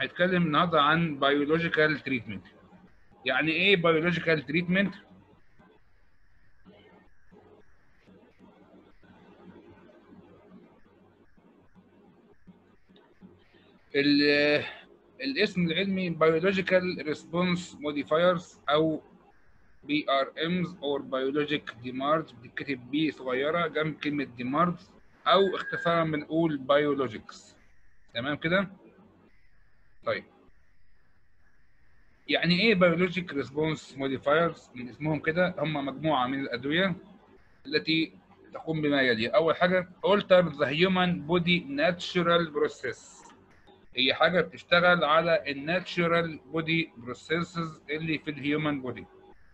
هيتكلم النهارده عن بيولوجيكال تريتمنت يعني ايه بيولوجيكال تريتمنت الاسم العلمي بيولوجيكال ريسبونس موديفايرز او بي ار امز اور بيولوجيك ديماردز بتتكتب بي صغيره جنب كلمه ديماردز او اختصارا بنقول بيولوجيكس تمام كده طيب يعني ايه بيولوجيك ريسبونس موديفايرز من اسمهم كده هم مجموعه من الادويه التي تقوم بما يلي اول حاجه alter the human body natural process هي حاجه بتشتغل على الناتشورال بودي بروسيسز اللي في الهيومن بودي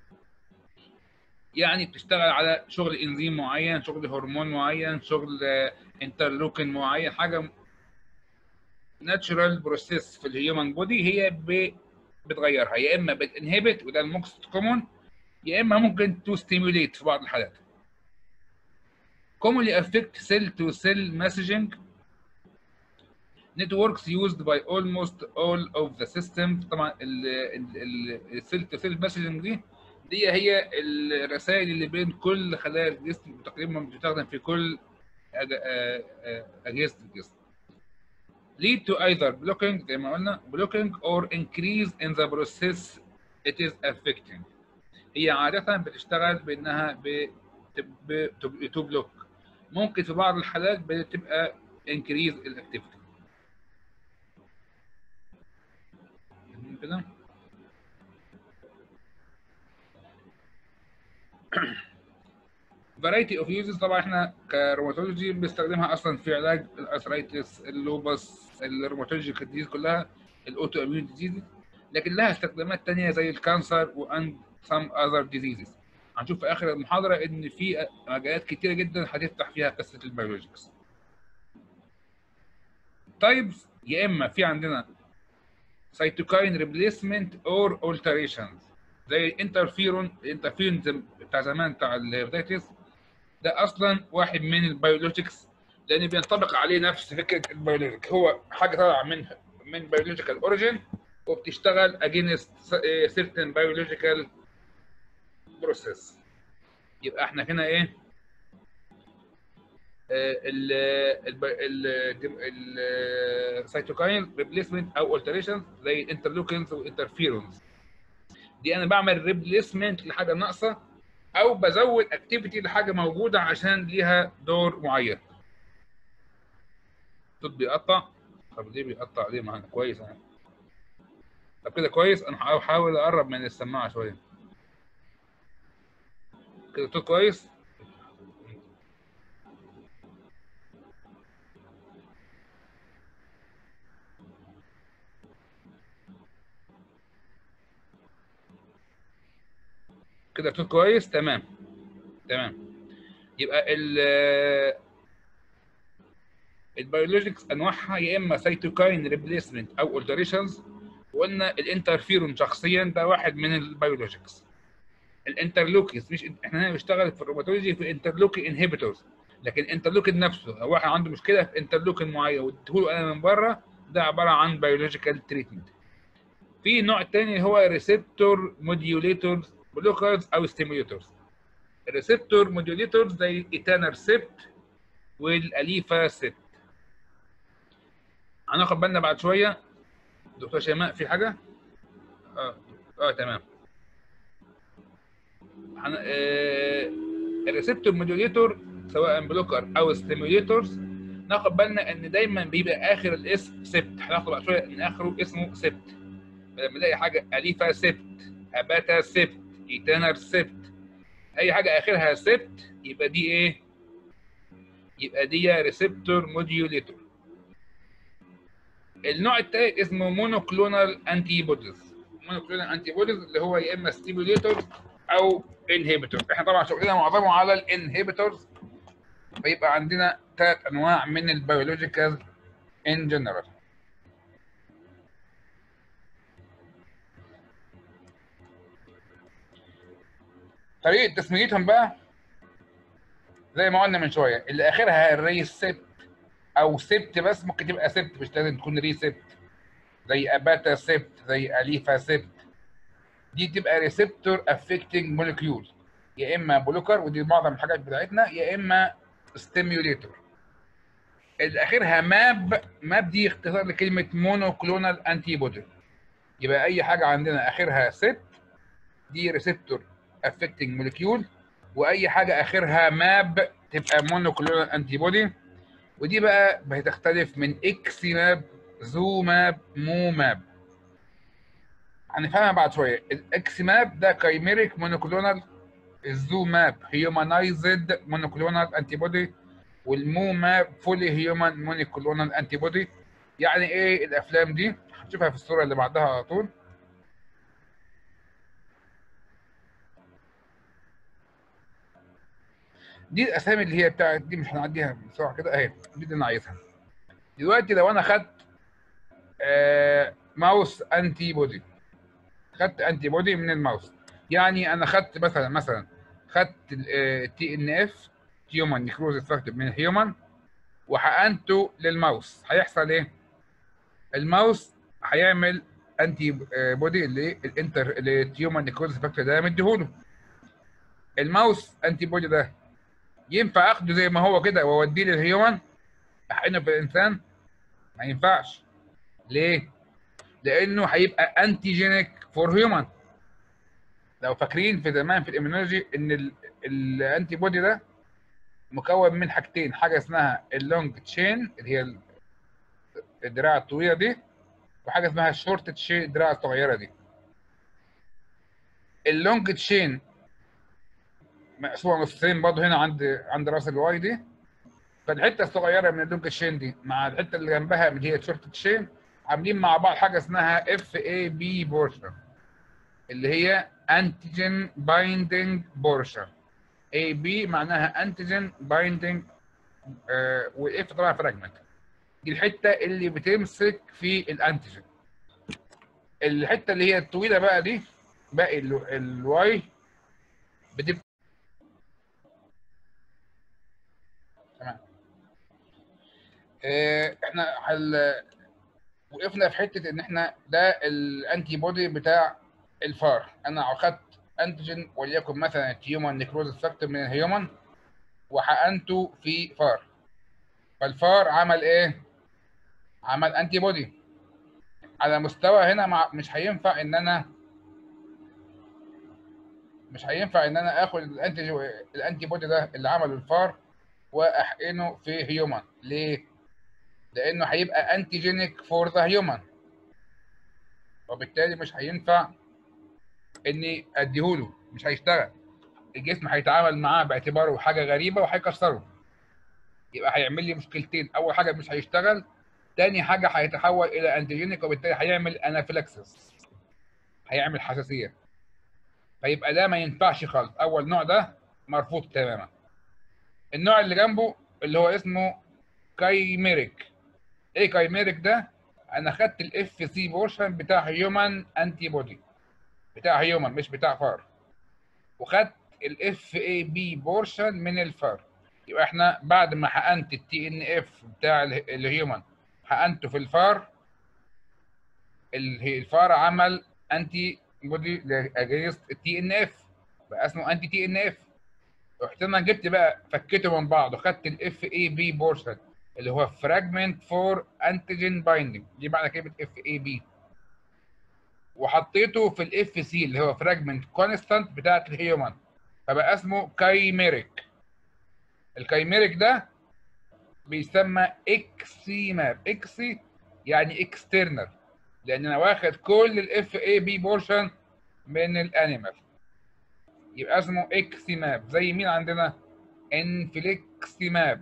يعني بتشتغل على شغل انزيم معين شغل هرمون معين شغل انترلوكين معين حاجه ناتشورال بروسيس في الهيومن بودي هي بتغيرها يا اما بتنهبت وده الموكست كومون يا اما ممكن تو ستيموليت في بعض الحالات commonly affect cell to cell messaging networks used by almost all of the systems طبعا السيل تو سيل مسجنج دي دي هي الرسائل اللي بين كل خلايا الجسم تقريبا بتستخدم في كل اجهزه الجسم lead to either blocking زي ما قلنا blocking or increase in the process it is affecting هي عادة بتشتغل بانها تو بلوك ممكن في بعض الحالات بتبقى increase الاكتيفيتي كده فرايتي اوف يوزز طبعا احنا كروماتولوجي بنستخدمها اصلا في علاج الارثرايتس اللوبس الروماتولوجي ديزيز كلها الاوتو اميون ديزيز لكن لها استخدامات ثانيه زي الكانسر واند سام اذر ديزيزز هنشوف في اخر المحاضره ان في مجالات كتيره جدا هتفتح فيها قصه البيولوجيكس طيب يا اما في عندنا سيتوكاين ريبليسمنت اور اولتريشنز زي الانترفيرون الانترفيرون بتاع زمان بتاع الهيباتيتس ده اصلا واحد من البيولوجيكس لان بينطبق عليه نفس فكره البيولوجيك هو حاجه طالعه من من بيولوجيكال اوريجين وبتشتغل اجينست سيرتن بيولوجيكال بروسيس يبقى احنا هنا ايه السيتوكاين ريبليسمنت او التريشن زي الانترلوكينز والانترفيرونز دي انا بعمل ريبليسمنت لحاجه ناقصه او بزود اكتيفيتي لحاجه موجوده عشان ليها دور معين الصوت بيقطع طب ليه بيقطع ليه معانا كويس يعني طب كده كويس انا هحاول اقرب من السماعه شويه كده الصوت كويس كده الصوت كويس تمام تمام يبقى ال البيولوجيكس انواعها يا اما سيتوكاين ريبليسمنت او التريشنز وقلنا الانترفيرون شخصيا ده واحد من البيولوجيكس الانترلوكيز مش احنا هنا بنشتغل في الروماتولوجي في انترلوكي انهبيتورز لكن الانترلوكين نفسه لو واحد عنده مشكله في انترلوكين معين واديته انا من بره ده عباره عن بيولوجيكال تريتمنت في نوع تاني هو ريسبتور موديوليتورز بلوكرز او ستيموليتورز الريسبتور موديوليتورز زي ايتانا ريسبت والاليفا سبت هناخد بالنا بعد شويه دكتور شيماء في حاجه اه اه تمام حن... آه... الريسبتور موديوليتور سواء بلوكر او ستيموليتورز ناخد بالنا ان دايما بيبقى اخر الاسم سبت هناخد بعد شويه ان اخره اسمه سبت لما نلاقي حاجه اليفا سبت اباتا سبت ايتانر سبت اي حاجه اخرها سبت يبقى دي ايه يبقى دي ريسبتور موديوليتور النوع الثالث اسمه مونوكلونال انتي بوديز مونوكلونال انتي بوديز اللي هو يا اما ستيموليتور او انهبيتور احنا طبعا شغلنا معظمه على الانهبيتورز فيبقى عندنا ثلاث انواع من البيولوجيكال ان جنرال طريقه تسميتهم بقى زي ما قلنا من شويه اللي اخرها الريسبت او سبت بس ممكن تبقى سبت مش لازم تكون ريسبت زي اباتا سيبت زي اليفا سيبت دي تبقى ريسبتور افكتنج مولكيول يا اما بلوكر ودي معظم الحاجات بتاعتنا يا اما ستيميوليتور اللي اخرها ماب ماب دي اختصار لكلمه مونوكلونال انتي بودي يبقى اي حاجه عندنا اخرها سيت دي ريسبتور افكتنج مولكيول واي حاجه اخرها ماب تبقى مونوكلونال انتي بودي ودي بقى بتختلف من اكس ماب زو ماب مو ماب هنفهمها بعد شويه الاكس ماب ده كايميريك مونوكلونال الزو ماب هيومنايزد مونوكلونال انتي بودي والمو ماب فولي هيومن مونوكلونال انتي بودي يعني ايه الافلام دي هنشوفها في الصوره اللي بعدها على طول دي الاسامي اللي هي بتاعت دي مش هنعديها بسرعه كده اهي دي اللي انا عايزها دلوقتي لو انا خدت آه ماوس انتي بودي خدت انتي بودي من الماوس يعني انا خدت مثلا مثلا خدت التي ان اف هيومن نيكروز فاكتور من الهيومن وحقنته للماوس هيحصل ايه؟ الماوس هيعمل انتي بودي اللي الانتر اللي الهيومن نيكروز فاكتور ده مديهوله الماوس انتي بودي ده ينفع اخده زي ما هو كده واوديه للهيومن احقنه في الانسان ما ينفعش ليه؟ لانه هيبقى انتيجينيك فور هيومن لو فاكرين في زمان في الاميونولوجي ان الانتي بودي ده مكون من حاجتين حاجه اسمها اللونج تشين اللي هي الدراع الطويله دي وحاجه اسمها الشورت تشين الدراع الصغيره دي اللونج تشين مقسومه نصين برضه هنا عند عند راس الواي دي فالحته الصغيره من اللونج تشين دي مع الحته اللي جنبها اللي هي الشورت تشين عاملين مع بعض حاجه اسمها اف اي بي بورشن اللي هي انتيجين بايندينج بورشن اي بي معناها انتيجين بايندينج والاف طبعا فراجمنت دي الحته اللي بتمسك في الانتيجين الحته اللي هي الطويله بقى دي باقي الواي بتبقى تمام احنا هل وقفنا في حته ان احنا ده الانتي بودي بتاع الفار انا اخدت انتيجين وليكن مثلا هيومن نيكروز فاكتور من الهيومن وحقنته في فار فالفار عمل ايه؟ عمل انتي بودي على مستوى هنا مع مش هينفع ان انا مش هينفع ان انا اخد الانتي الانتي بودي ده اللي عمله الفار واحقنه في هيومن ليه؟ لانه هيبقى انتيجينيك فور ذا هيومن وبالتالي مش هينفع اني اديهوله مش هيشتغل الجسم هيتعامل معاه باعتباره حاجه غريبه وهيكسره يبقى هيعمل لي مشكلتين اول حاجه مش هيشتغل تاني حاجه هيتحول الى انتيجينيك وبالتالي هيعمل انافيلاكسس هيعمل حساسيه فيبقى ده ما ينفعش خالص اول نوع ده مرفوض تماما النوع اللي جنبه اللي هو اسمه كايميريك ايه كايميريك ده انا خدت الاف سي بورشن بتاع هيومن انتي بودي بتاع هيومن مش بتاع فار وخدت الاف اي بي بورشن من الفار يبقى احنا بعد ما حقنت التي ان اف بتاع الهيومن حقنته في الفار الفار عمل انتي بودي اجينست التي ان اف بقى اسمه انتي تي ان اف رحت انا جبت بقى فكيته من بعض وخدت الاف اي بي بورشن اللي هو فراجمنت فور انتيجين بايندينج دي معنى كلمه اف اي بي وحطيته في الاف سي اللي هو فراجمنت كونستانت بتاعت الهيومن فبقى اسمه كايميريك الكايميريك ده بيسمى اكسي ماب اكسي يعني اكسترنال لان انا واخد كل الاف اي بي بورشن من الانيمال يبقى اسمه اكسي ماب زي مين عندنا انفليكسي ماب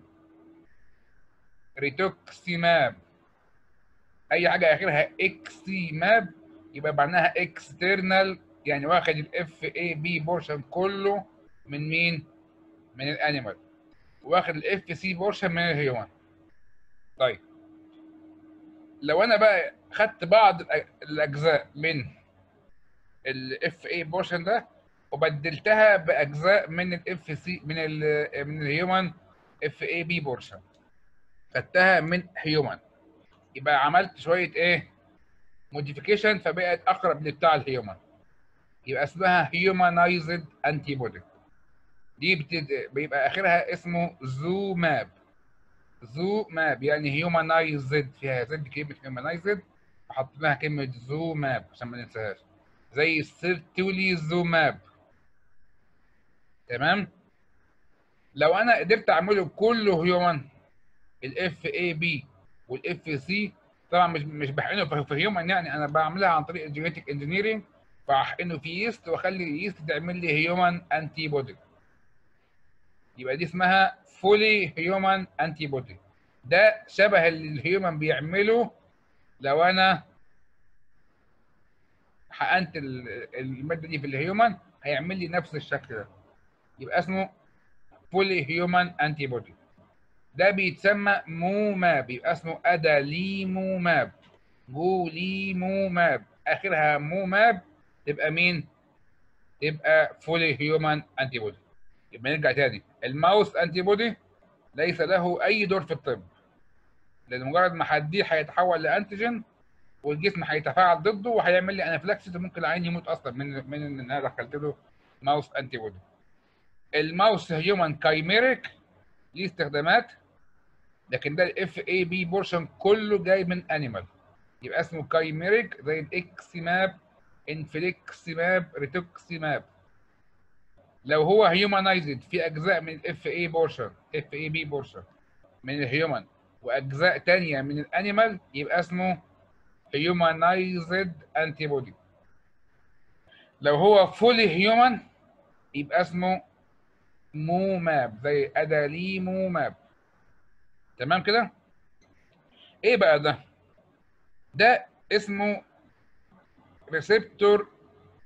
ريتوكسي ماب اي حاجه اخرها اكسي ماب يبقى معناها اكسترنال يعني واخد الاف اي بي بورشن كله من مين؟ من الانيمال واخد الاف سي بورشن من الهيومن طيب لو انا بقى خدت بعض الاجزاء من الاف اي بورشن ده وبدلتها باجزاء من الاف سي من ال من الهيومن اف اي بي بورشن خدتها من هيومن يبقى عملت شويه ايه موديفيكيشن فبقت اقرب لبتاع الهيومن يبقى اسمها هيومنايزد انتي بودي دي بتد... بيبقى اخرها اسمه زو ماب زو ماب يعني هيومنايزد فيها زد كلمه هيومنايزد وحط لها كلمه زو ماب عشان ما ننساهاش زي السيرتولي زو ماب تمام لو انا قدرت اعمله كله هيومن الاف اي بي والاف سي طبعا مش مش بحقنه في هيومن يعني انا بعملها عن طريق الجينيتك انجينيرنج فاحقنه في يست واخلي اليست تعمل لي هيومن انتي بودي يبقى دي اسمها فولي هيومن انتي بودي ده شبه اللي الهيومن بيعمله لو انا حقنت الماده دي في الهيومن هيعمل لي نفس الشكل ده يبقى اسمه فولي هيومن انتي بودي ده بيتسمى موماب يبقى اسمه اداليموماب جوليموماب اخرها موماب تبقى مين؟ تبقى فولي هيومن انتي بودي يبقى نرجع تاني الماوس انتي بودي ليس له اي دور في الطب لان مجرد ما هديه هيتحول لانتيجين والجسم هيتفاعل ضده وهيعمل لي انافلاكسيس وممكن العين يموت اصلا من من ان انا دخلت له ماوس انتي بودي الماوس هيومن كايميريك ليه استخدامات لكن ده الاف اي بي بورشن كله جاي من انيمال يبقى اسمه كايميريك زي الاكسيماب انفليكسيماب ريتوكسيماب لو هو هيومنايزد في اجزاء من الاف اي بورشن اف اي بي بورشن من الهيومن واجزاء ثانيه من الانيمال يبقى اسمه هيومنايزد انتي بودي لو هو فولي هيومن يبقى اسمه موماب زي اداليموماب تمام كده ايه بقى ده ده اسمه ريسبتور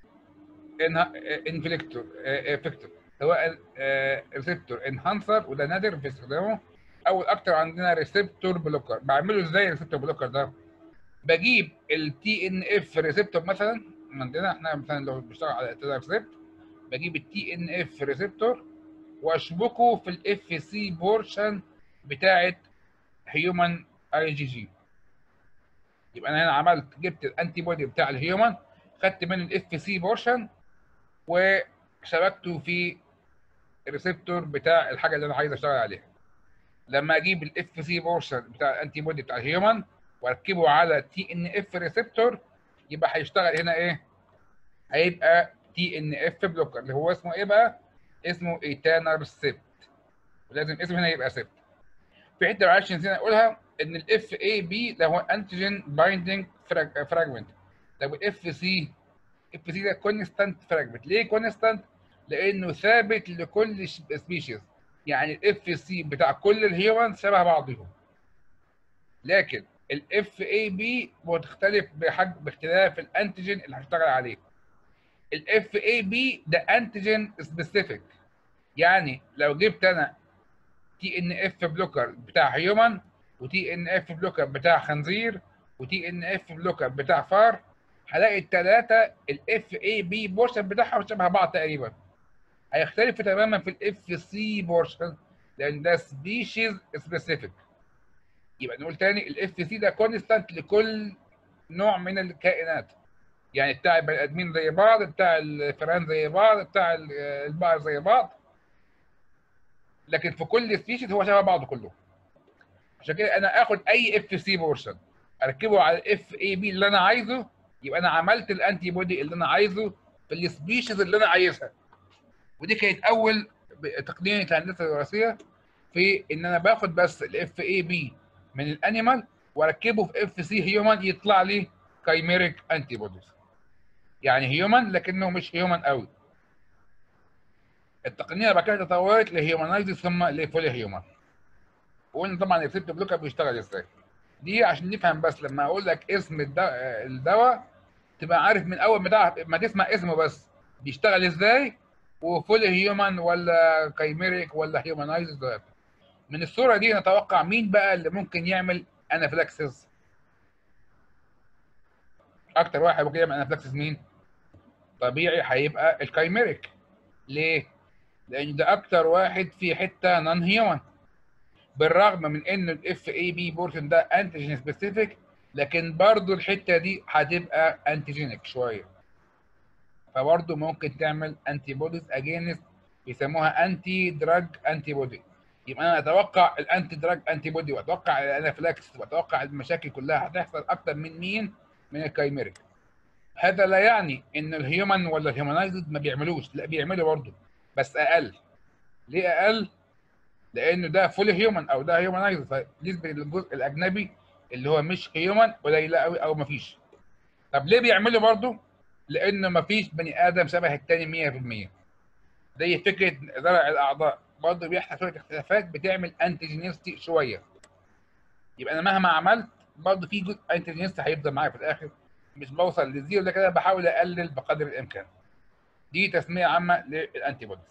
انفليكتور افكتور سواء ريسبتور انهانسر وده نادر في استخدامه او الاكتر عندنا ريسبتور بلوكر بعمله ازاي الريسبتور بلوكر ده بجيب التي ان اف ريسبتور مثلا عندنا احنا مثلا لو بنشتغل على ريسبت بجيب التي ان اف ريسبتور واشبكه في الاف سي بورشن بتاعه هيومن اي جي جي يبقى انا هنا عملت جبت الانتي بودي بتاع الهيومن خدت منه الاف سي بورشن وشبكته في الريسبتور بتاع الحاجه اللي انا عايز اشتغل عليها لما اجيب الاف سي بورشن بتاع الانتي بودي بتاع الهيومن واركبه على تي ان اف ريسبتور يبقى هيشتغل هنا ايه هيبقى تي ان اف بلوكر اللي هو اسمه ايه بقى اسمه ايتانر سيبت ولازم اسم هنا يبقى سيبت في حته معلش نسينا نقولها ان الاف اي بي ده هو انتيجين بايندينج فراجمنت طب الاف سي اف سي ده كونستانت فراجمنت ليه كونستانت لانه ثابت لكل سبيشيز يعني الاف سي بتاع كل الهيومن شبه بعضهم لكن الاف اي بي مختلف بحجم باختلاف الانتيجين اللي هشتغل عليه الاف اي بي ده انتيجين سبيسيفيك يعني لو جبت انا تي ان اف بلوكر بتاع هيومن وتي ان اف بلوكر بتاع خنزير وتي ان اف بلوكر بتاع فار هلاقي الثلاثه الاف اي بي بورشن بتاعهم شبه بعض تقريبا هيختلف تماما في الاف سي بورشن لان ده سبيشيز سبيسيفيك يبقى نقول تاني الاف سي ده كونستانت لكل نوع من الكائنات يعني بتاع البني ادمين زي بعض بتاع الفئران زي بعض بتاع البقر زي بعض لكن في كل سبيشيز هو شبه بعضه كله عشان كده انا اخد اي اف سي بورشن اركبه على الاف اي بي اللي انا عايزه يبقى انا عملت الانتي بودي اللي انا عايزه في السبيشيز اللي انا عايزها ودي كانت اول تقنيه الهندسه الوراثيه في ان انا باخد بس الاف اي بي من الانيمال واركبه في اف سي هيومن يطلع لي كايميريك انتي بوديز يعني هيومن لكنه مش هيومن قوي التقنيه بعد كده تطورت لهيومنايز ثم لفولي هيومن وقلنا طبعا الريسبت بلوكر بيشتغل ازاي دي عشان نفهم بس لما اقول لك اسم الدواء تبقى عارف من اول ما ما تسمع اسمه بس بيشتغل ازاي وفولي هيومن ولا كايميريك ولا هيومنايز من الصوره دي نتوقع مين بقى اللي ممكن يعمل انافلاكسس اكتر واحد ممكن يعمل انافلاكسس مين طبيعي هيبقى الكايميريك ليه لان ده اكتر واحد في حته نون هيومن بالرغم من ان الاف اي بي بورشن ده انتيجين سبيسيفيك لكن برضو الحته دي هتبقى انتيجينيك شويه فبرضو ممكن تعمل انتي بوديز اجينست بيسموها انتي دراج انتي بودي يبقى انا اتوقع الانتي دراج انتي بودي واتوقع الانافلاكس واتوقع المشاكل كلها هتحصل اكتر من مين؟ من الكايميريك هذا لا يعني ان الهيومن ولا الهيومنايزد ما بيعملوش لا بيعملوا برضه بس اقل ليه اقل؟ لانه ده فول هيومن او ده هيومنايزد فنسبه للجزء الاجنبي اللي هو مش هيومن قليله قوي او ما فيش طب ليه بيعملوا برضه؟ لانه ما فيش بني ادم شبه التاني 100% زي فكره زرع الاعضاء برضه بيحصل شويه اختلافات بتعمل انتيجينيستي شويه يبقى انا مهما عملت برضه في جزء انتيجينيستي هيفضل معايا في الاخر مش بوصل للزيرو ده كده بحاول اقلل بقدر الامكان دي تسميه عامه للانتي بوديز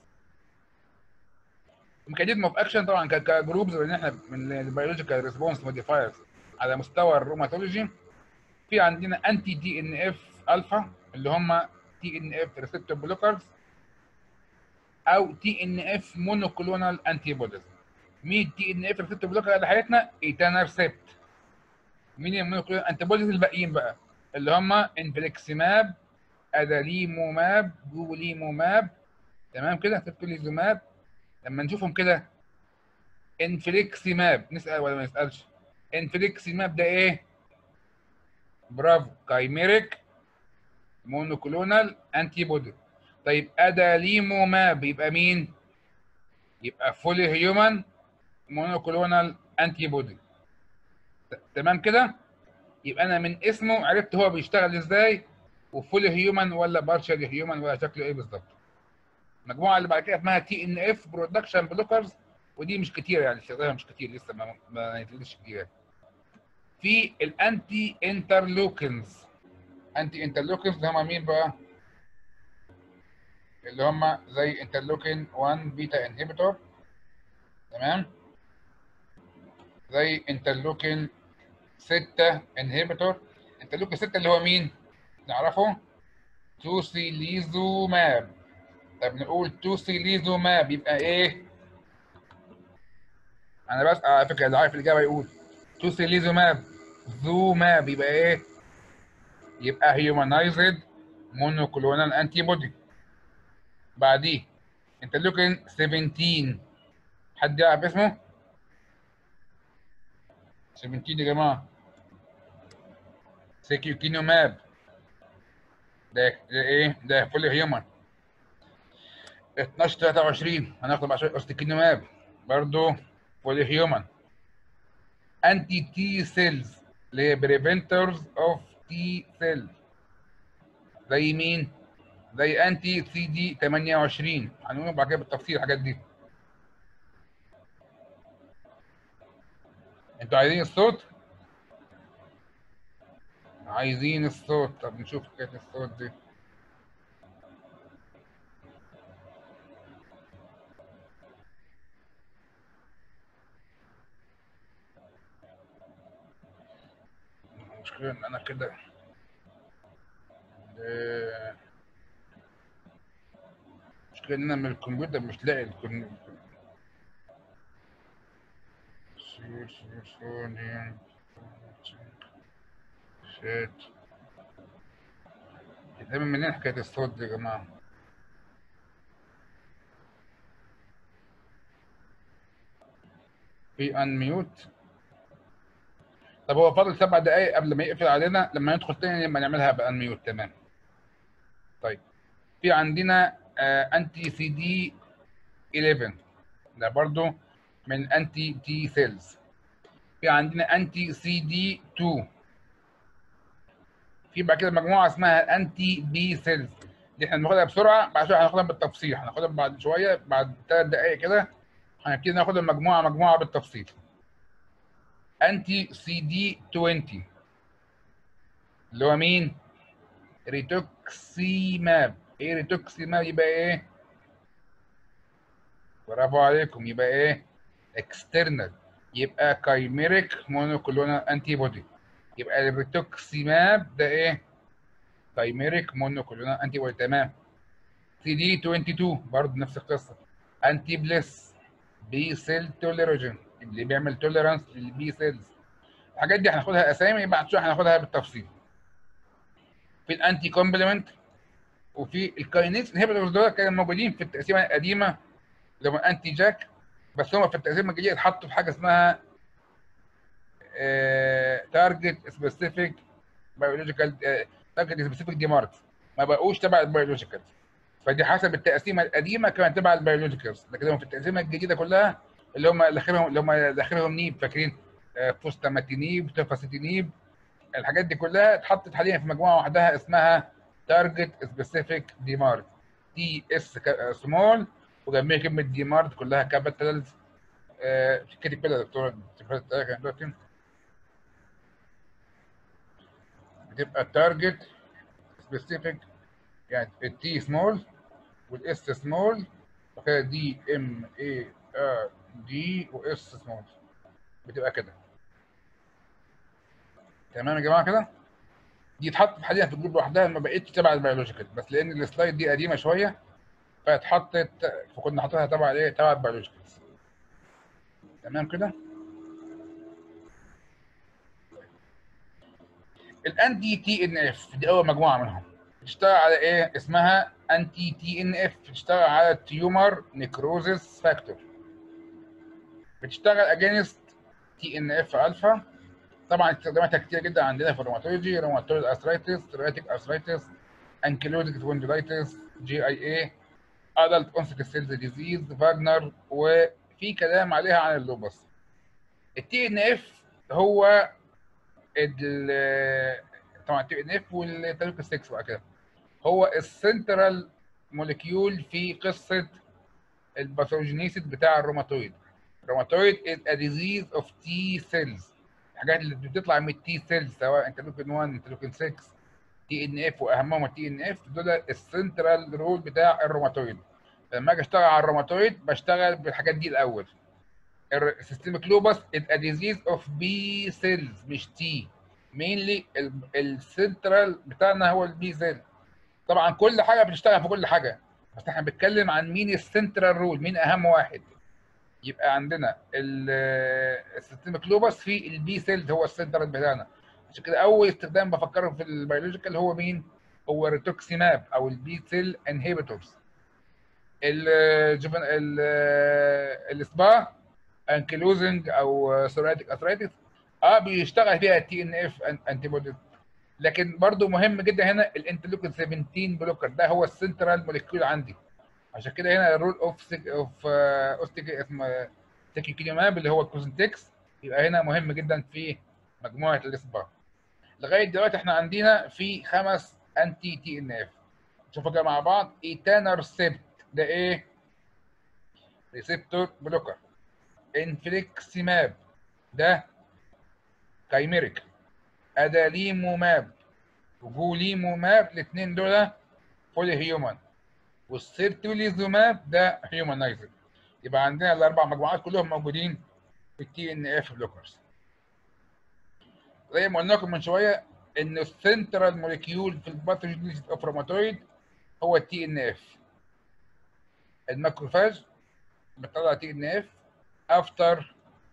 ميكانيزم اوف اكشن طبعا كجروبز لان احنا من البيولوجيكال ريسبونس موديفايرز على مستوى الروماتولوجي في عندنا انتي دي ان اف الفا اللي هم تي ان اف ريسبتور بلوكرز او تي ان اف مونوكلونال انتي بوديز مين تي ان اف ريسبتور بلوكر اللي حياتنا ايتانرسبت مين المونوكلونال انتي بوديز الباقيين بقى اللي هم انفليكسيماب اداليموماب جوليموماب تمام كده سيبتوليزوماب لما نشوفهم كده انفليكسيماب نسال ولا ما نسالش انفليكسيماب ده ايه برافو كايميريك مونوكلونال انتي بودي طيب اداليموماب يبقى مين يبقى فولي هيومن مونوكلونال انتي بودي تمام كده يبقى انا من اسمه عرفت هو بيشتغل ازاي وفولي هيومن ولا بارشال هيومن ولا شكله ايه بالظبط المجموعه اللي بعد كده اسمها تي ان اف برودكشن بلوكرز ودي مش كتير يعني استخدامها مش كتير لسه ما ما نتلش كتير يعني. في الانتي انترلوكنز انتي انترلوكنز اللي هم مين بقى؟ اللي هم زي انترلوكين 1 بيتا انهبيتور تمام زي انترلوكين 6 انهبيتور انترلوكين 6 اللي هو مين؟ نعرفه؟ توسيليزوماب طب نقول توسيليزوماب يبقى ايه؟ انا بس على فكره اللي عارف الاجابه يقول توسيليزوماب زوماب يبقى ايه؟ يبقى هيومنايزد مونوكلونال انتي بودي بعديه انترلوكين 17 حد يعرف اسمه؟ 17 يا جماعه سيكيوكينوماب ده ده ايه؟ ده فول هيومن 12 23 هناخد مع شويه اوستيكينوماب برضه فول هيومن انتي تي سيلز اللي هي بريفنترز اوف تي سيلز زي مين؟ زي انتي سي دي 28 هنقول بعد كده بالتفصيل الحاجات دي انتوا عايزين الصوت؟ عايزين الصوت طب نشوف حكايه الصوت دي المشكله ان انا كده آه، المشكله ان انا من الكمبيوتر مش لاقي الكمبيوتر شات دايما منين حكايه الصوت دي يا جماعه في ان ميوت طب هو فاضل سبع دقايق قبل ما يقفل علينا لما ندخل تاني لما نعملها بان ميوت تمام طيب في عندنا انتي سي دي 11 ده برضو من انتي تي سيلز في عندنا انتي سي دي 2 في بعد كده مجموعه اسمها انتي بي سيلز دي احنا بناخدها بسرعه بعد شويه هناخدها بالتفصيل هناخدها بعد شويه بعد ثلاث دقائق كده هنبتدي ناخد المجموعه مجموعه بالتفصيل انتي سي دي 20 اللي هو مين؟ ريتوكسيماب ايه ريتوكسيماب يبقى ايه؟ برافو عليكم يبقى ايه؟ اكسترنال يبقى كايميريك مونوكلونال انتي بودي يبقى الريتوكسيماب ده ايه؟ كايميريك مونوكلونال انتي بودي تمام سي دي 22 برضه نفس القصه انتي بليس بي سيل توليروجين اللي بيعمل توليرانس للبي سيلز الحاجات دي هناخدها اسامي بعد شويه هناخدها بالتفصيل في الانتي كومبلمنت وفي الكاينيز انهبيتورز دول كانوا موجودين في التقسيمه القديمه اللي هم انتي جاك بس هم في التقسيمه الجديده اتحطوا في حاجه اسمها تارجت سبيسيفيك بيولوجيكال تارجت سبيسيفيك ديمارت ما بقوش تبع البيولوجيكال فدي حسب التقسيمه القديمه كانت تبع البيولوجيكالز لكن هم في التقسيمه الجديده كلها اللي هم داخلهم اللي هم داخلهم نيب فاكرين فوستاماتينيب توفاسيتينيب الحاجات دي كلها اتحطت حاليا في مجموعه وحدها اسمها تارجت سبيسيفيك ديمارت تي اس سمول وجنبيها كلمه ديمارت كلها كابيتالز كاتب كده يا دكتور بتبقى التارجت سبيسيفيك يعني التي سمول والاس سمول وكده دي ام اي ار دي واس سمول بتبقى كده تمام يا جماعه كده دي اتحطت حاليا في الجروب لوحدها ما بقتش تبع البيولوجيكال بس لان السلايد دي قديمه شويه فاتحطت فكنا حاطينها تبع الايه تبع البيولوجيكال تمام كده الانتي تي ان اف دي اول مجموعه منهم بتشتغل على ايه اسمها انتي تي ان اف بتشتغل على التيومر نيكروزيس فاكتور بتشتغل اجينست تي ان اف الفا طبعا استخداماتها كتير جدا عندنا في الروماتولوجي روماتويد ارثرايتس روماتيك ارثرايتس انكيلوزيك سبونديلايتس جي اي اي ادلت اونست سيلز ديزيز فاجنر وفي كلام عليها عن اللوبس التي ان اف هو طبعا التي ان اف والتالوك 6 بقى كده هو السنترال موليكيول في قصه الباثوجينيسيس بتاع الروماتويد الروماتويد is a disease of T cells الحاجات اللي بتطلع من التي سيلز سواء انترلوكين 1 انترلوكين 6 تي ان اف واهمهم التي ان اف دول السنترال رول بتاع الروماتويد لما اجي اشتغل على الروماتويد بشتغل بالحاجات دي الاول السيستميك لوبس is a disease of B cells مش T mainly السنترال بتاعنا هو البي سيل طبعا كل حاجه بتشتغل في كل حاجه بس احنا بنتكلم عن مين السنترال رول مين اهم واحد يبقى عندنا السيستميك لوبس في البي سيلز هو السنترال بتاعنا عشان كده اول استخدام بفكره في البيولوجيكال هو مين؟ هو الريتوكسيماب او البي سيل انهيبيتورز الجبن السبا انكلوزنج او سوراتيك اثرايتس اه بيشتغل فيها التي ان اف انتي بودي لكن برضو مهم جدا هنا الانترلوكين 17 بلوكر ده هو السنترال موليكيول عندي عشان كده هنا الرول اوف اوف اوستيك اسمه تيكيكليماب اللي هو الكوزنتكس يبقى هنا مهم جدا في مجموعه الاسبا لغايه دلوقتي احنا عندنا في خمس انتي تي ان اف نشوفوا كده مع بعض ايتانر سيبت ده ايه؟ ريسبتور بلوكر انفليكسيماب ده كايميريك اداليموماب وجوليموماب الاثنين دول فولي هيومن والسيرتوليزوماب ده هيومنايزر يبقى عندنا الاربع مجموعات كلهم موجودين في التي ان اف بلوكرز زي ما قلنا لكم من شويه ان السنترال موليكيول في الباثوجينيسيس اوف روماتويد هو التي ان اف الماكروفاج بتطلع تي ان اف افتر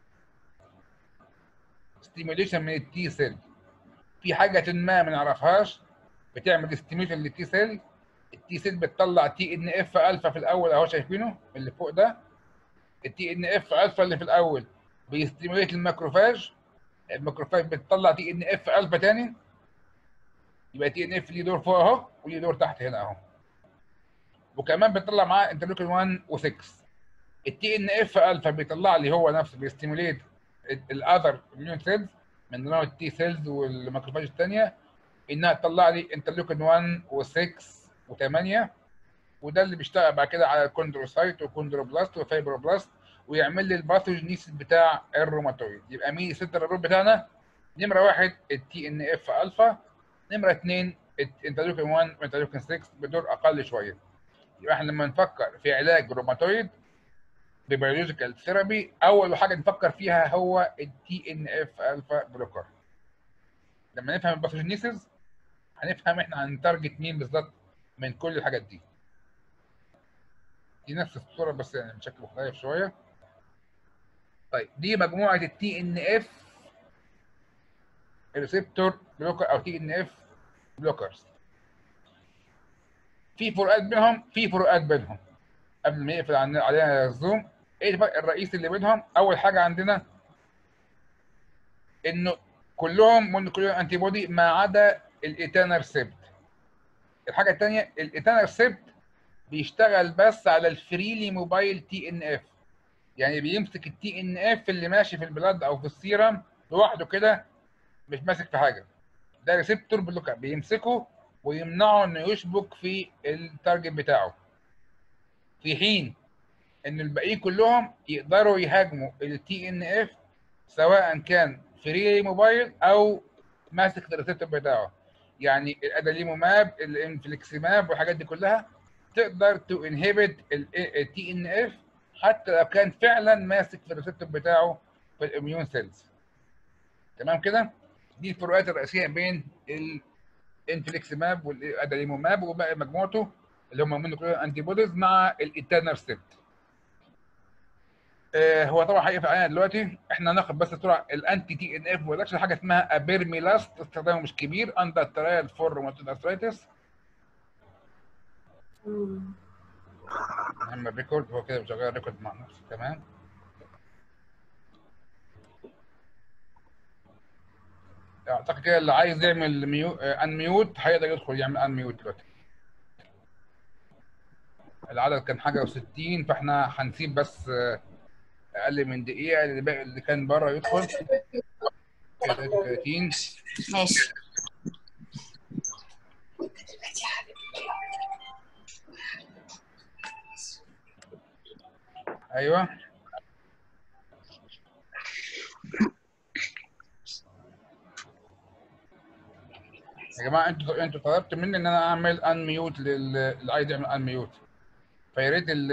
ستيميوليشن من التي سيل في حاجه ما ما نعرفهاش بتعمل ستيميوليشن للتي سيل التي سيل بتطلع تي ان اف الفا في الاول اهو شايفينه اللي فوق ده التي ان اف الفا اللي في الاول بيستيميوليت الماكروفاج الماكروفاج بتطلع تي ان اف الفا تاني يبقى تي ان اف ليه دور فوق اهو وليه دور تحت هنا اهو وكمان بتطلع معاه انترلوكين 1 و6 التي ان اف الفا بيطلع لي هو نفسه بيستيموليت الاذر اميون سيلز من نوع التي سيلز والماكروفاج الثانيه انها تطلع لي انترلوكين 1 و6 و8 وده اللي بيشتغل بعد كده على الكوندروسايت وكوندروبلاست وفايبروبلاست ويعمل لي الباثوجينيسيس بتاع الروماتويد يبقى مين السنتر الرول بتاعنا نمره واحد التي ان اف الفا نمره اثنين انترلوكين 1 وانترلوكين 6 بدور اقل شويه يبقى احنا لما نفكر في علاج روماتويد ببيولوجيكال ثيرابي اول حاجه نفكر فيها هو التي ان اف الفا بلوكر لما نفهم الباثوجينيسيس هنفهم احنا هنتارجت مين بالظبط من كل الحاجات دي دي نفس الصوره بس يعني بشكل مختلف شويه طيب دي مجموعه التي ان اف ريسبتور بلوكر او تي ان اف بلوكرز في فروقات بينهم في فروقات بينهم قبل ما يقفل عن- علينا الزوم ايه الفرق الرئيسي اللي بينهم اول حاجه عندنا انه كلهم مونوكلونال انتي بودي ما عدا الايتانا ريسبت الحاجه الثانيه الايتانا ريسبت بيشتغل بس على الفريلي موبايل تي ان اف يعني بيمسك التي ان اف اللي ماشي في البلاد او في السيرم لوحده كده مش ماسك في حاجه ده ريسبتور بلوكر بيمسكه ويمنعه انه يشبك في التارجت بتاعه في حين ان الباقيين كلهم يقدروا يهاجموا التي ان اف سواء كان فري موبايل او ماسك في الريسبتور بتاعه يعني الاداليموماب الانفليكسيماب والحاجات دي كلها تقدر تو انهبت التي ان اف حتى لو كان فعلا ماسك في الريسبتور بتاعه في الاميون سيلز تمام كده دي الفروقات الرئيسيه بين الانفليكسيماب والاداليموماب وباقي مجموعته اللي هم مونوكلونال انتي بوديز مع الايتانر سيبت آه هو طبعا هيقفل علينا دلوقتي احنا هناخد بس بسرعه الانتي تي ان اف برودكشن حاجه اسمها ابيرميلاست استخدامه مش كبير اندر ترايل فور روماتويد ارثرايتس مم. اما الريكورد هو كده شغال ريكورد مع نفسه تمام اعتقد كده اللي عايز يعمل ميو... ان ميوت هيقدر يدخل يعمل ان ميوت دلوقتي العدد كان حاجه و60 فاحنا هنسيب بس آه، اقل من دقيقه اللي باقي اللي كان بره يدخل 33 ماشي ايوه يا جماعه انتوا انتوا طلبتوا مني ان انا اعمل ان ميوت للي عايز يعمل ان ميوت فيا ريت ال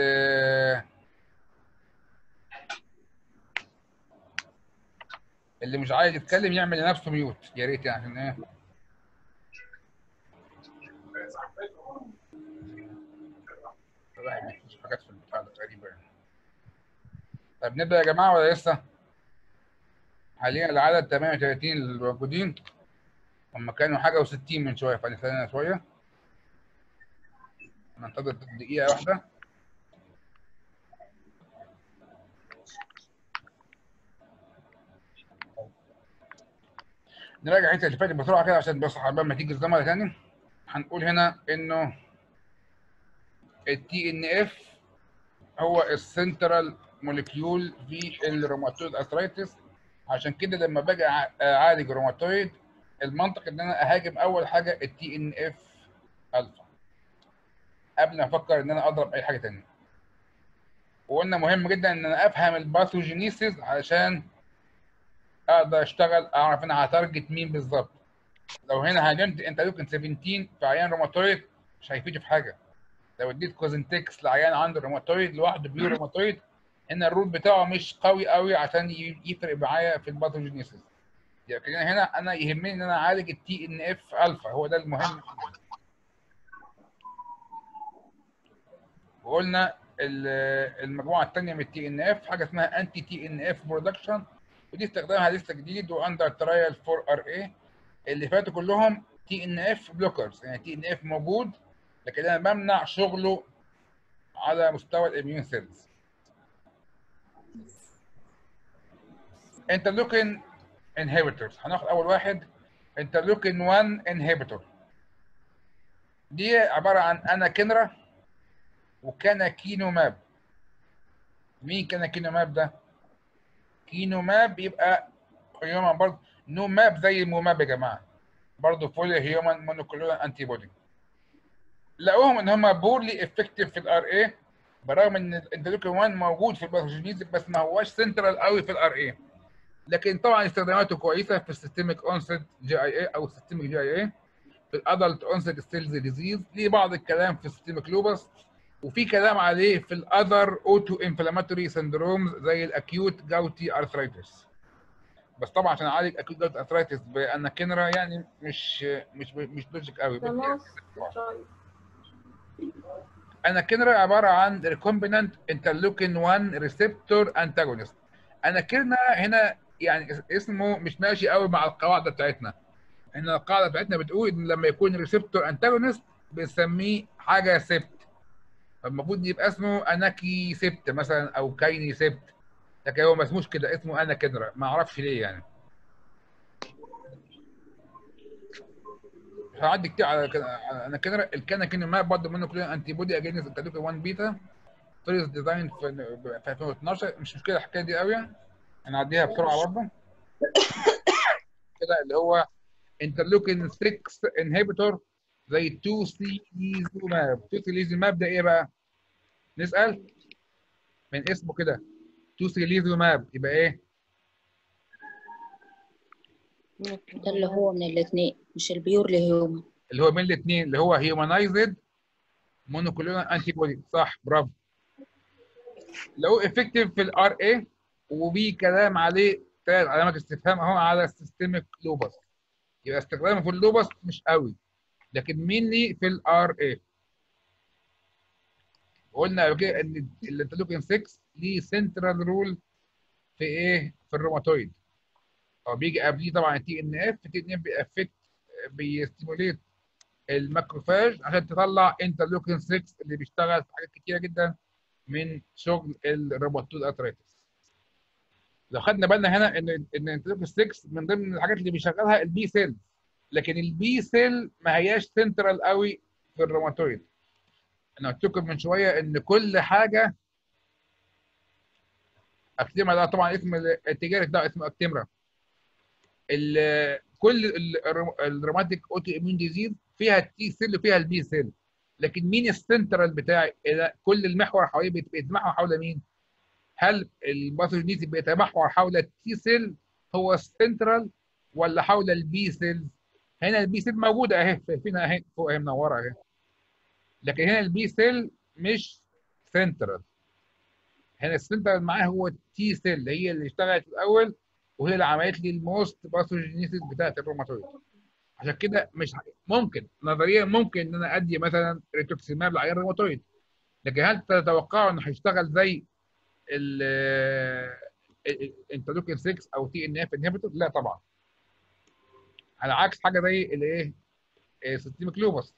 اللي مش عايز يتكلم يعمل لنفسه ميوت يا ريت يعني عشان ايه الواحد مفيش حاجات في البتاع ده غريبه يعني طب نبدا يا جماعه ولا لسه؟ حاليا العدد 38 اللي موجودين هم كانوا حاجه و60 من شويه فنستنى شويه ننتظر دقيقه واحده نراجع الحته اللي فاتت بسرعه كده عشان بس قبل ما تيجي الزملاء تاني هنقول هنا انه التي ان اف هو السنترال موليكيول في الروماتويد ارثرايتس عشان كده لما باجي أع- اعالج روماتويد المنطق ان انا اهاجم اول حاجه التي ان اف الفا قبل ما افكر ان انا اضرب اي حاجه تانية وقلنا مهم جدا ان انا افهم الباثوجينيسيس علشان اقدر اشتغل اعرف انا هتارجت مين بالظبط لو هنا هاجمت انترلوكين 17 في عيان روماتويد مش هيفيد في حاجه لو اديت كوزنتكس لعيان عنده روماتويد لوحده بيور روماتويد هنا الروت بتاعه مش قوي قوي عشان ي- يفرق معايا في الباثوجينيسيس لكن هنا انا يهمني ان انا اعالج التي ان اف الفا هو ده المهم وقلنا ال- المجموعه الثانيه من التي ان اف حاجه اسمها انتي تي ان اف برودكشن ودي استخدامها لسه جديد واندر ترايل فور ار اي اللي فاتوا كلهم تي ان اف بلوكرز يعني تي ان اف موجود لكن انا بمنع شغله على مستوى الاميون سيلز انترلوكين انهبيتورز هناخد اول واحد انترلوكين 1 انهبيتور دي عباره عن اناكينرا وكاناكينوماب مين كاناكينوماب ده؟ كينوماب يبقى هيومن برضه نوماب زي الموماب يا جماعه برضه فول هيومن مونوكلونال انتي بودي لقوهم ان هم بورلي افكتيف في الار اي برغم ان الانترلوكين 1 موجود في الباثوجينيز بس ما هواش سنترال قوي في الار اي لكن طبعا استخداماته كويسه في السيستميك اونست جي اي اي او السيستميك جي اي اي في الادلت اونست ستيلز ديزيز ليه بعض الكلام في السيستميك لوبس وفي كلام عليه في الاذر اوتو انفلاماتوري سندرومز زي الاكيوت جاوتي ارثرايتس بس طبعا عشان اعالج اكيوت جاوتي ارثرايتس باناكينرا يعني مش مش مش لوجيك قوي بدي خلاص طيب اناكينرا عباره عن ريكومبينانت انترلوكين 1 ريسبتور انتاجونست اناكينرا هنا يعني اس- اسمه مش ماشي قوي مع القواعد بتاعتنا احنا القاعده بتاعتنا بتقول ان لما يكون ريسبتور انتاجونست بنسميه حاجه سبت فالمفروض يبقى اسمه اناكي سبت مثلا او كايني سبت لكن هو ما اسموش كده اسمه انا كدرا ما اعرفش ليه يعني هعدي كتير على كده على انا كدرا الكانا كان ما برضه منه كلنا انتي بودي اجينست انترلوكين 1 بيتا فيرست ديزاين في في 2012 مش مشكله الحكايه دي قوي هنعديها بسرعه برضه كده اللي هو انترلوكين 6 انهبيتور زي 2 سي ليزوماب 2 سي ليزوماب ده ايه بقى؟ نسال من اسمه كده 2 سي ليزوماب يبقى ايه؟ ده اللي هو من الاثنين مش البيور هيومن اللي هو بين الاثنين اللي هو هيومنايزد مونوكلونال انتي بودي صح برافو لو افكتيف في الار اي وبي كلام عليه ثلاث علامات استفهام اهو على السيستميك لوبس يبقى استخدامه في اللوبس مش قوي لكن مينلي في الار اي قلنا قبل كده ان الانترلوكين 6 ليه سنترال رول في ايه؟ في الروماتويد هو بيجي قبليه طبعا التي ان اف التي ان اف بيأفكت بيستيموليت الماكروفاج عشان تطلع انترلوكين 6 اللي بيشتغل في حاجات كتيره جدا من شغل الروماتويد ارثرايتس لو خدنا بالنا هنا ان ان انترلوكين 6 من ضمن الحاجات اللي بيشغلها البي سيل لكن البي سيل ما هياش سنترال قوي في الروماتويد انا قلت لكم من شويه ان كل حاجه اكتيمرا ده طبعا اسم التجاري ده اسمه اكتيمرا ال- كل ال- الروم- الروماتيك اوتو اميون ديزيز فيها التي سيل وفيها البي سيل لكن مين السنترال بتاعي إذا كل المحور حواليه بيت- بيتمحور حول مين هل الباثوجينيتي بيتمحور حول التي سيل هو السنترال ولا حول البي سيل هنا البي سيل موجوده اهي شايفينها اهي فوق اهي منوره اهي لكن هنا البي سيل مش سنترال هنا السنترال معاه هو التي سيل هي اللي اشتغلت الاول وهي اللي عملت لي الموست باثوجينيسيس بتاعت الروماتويد عشان كده مش ممكن نظريا ممكن ان انا ادي مثلا ريتوكسيماب لعيان الروماتويد لكن هل تتوقعوا انه هيشتغل زي الانترلوكين 6 او تي ان اف انهبيتور؟ لا طبعا على عكس حاجه زي الايه؟ سيستميك لوبس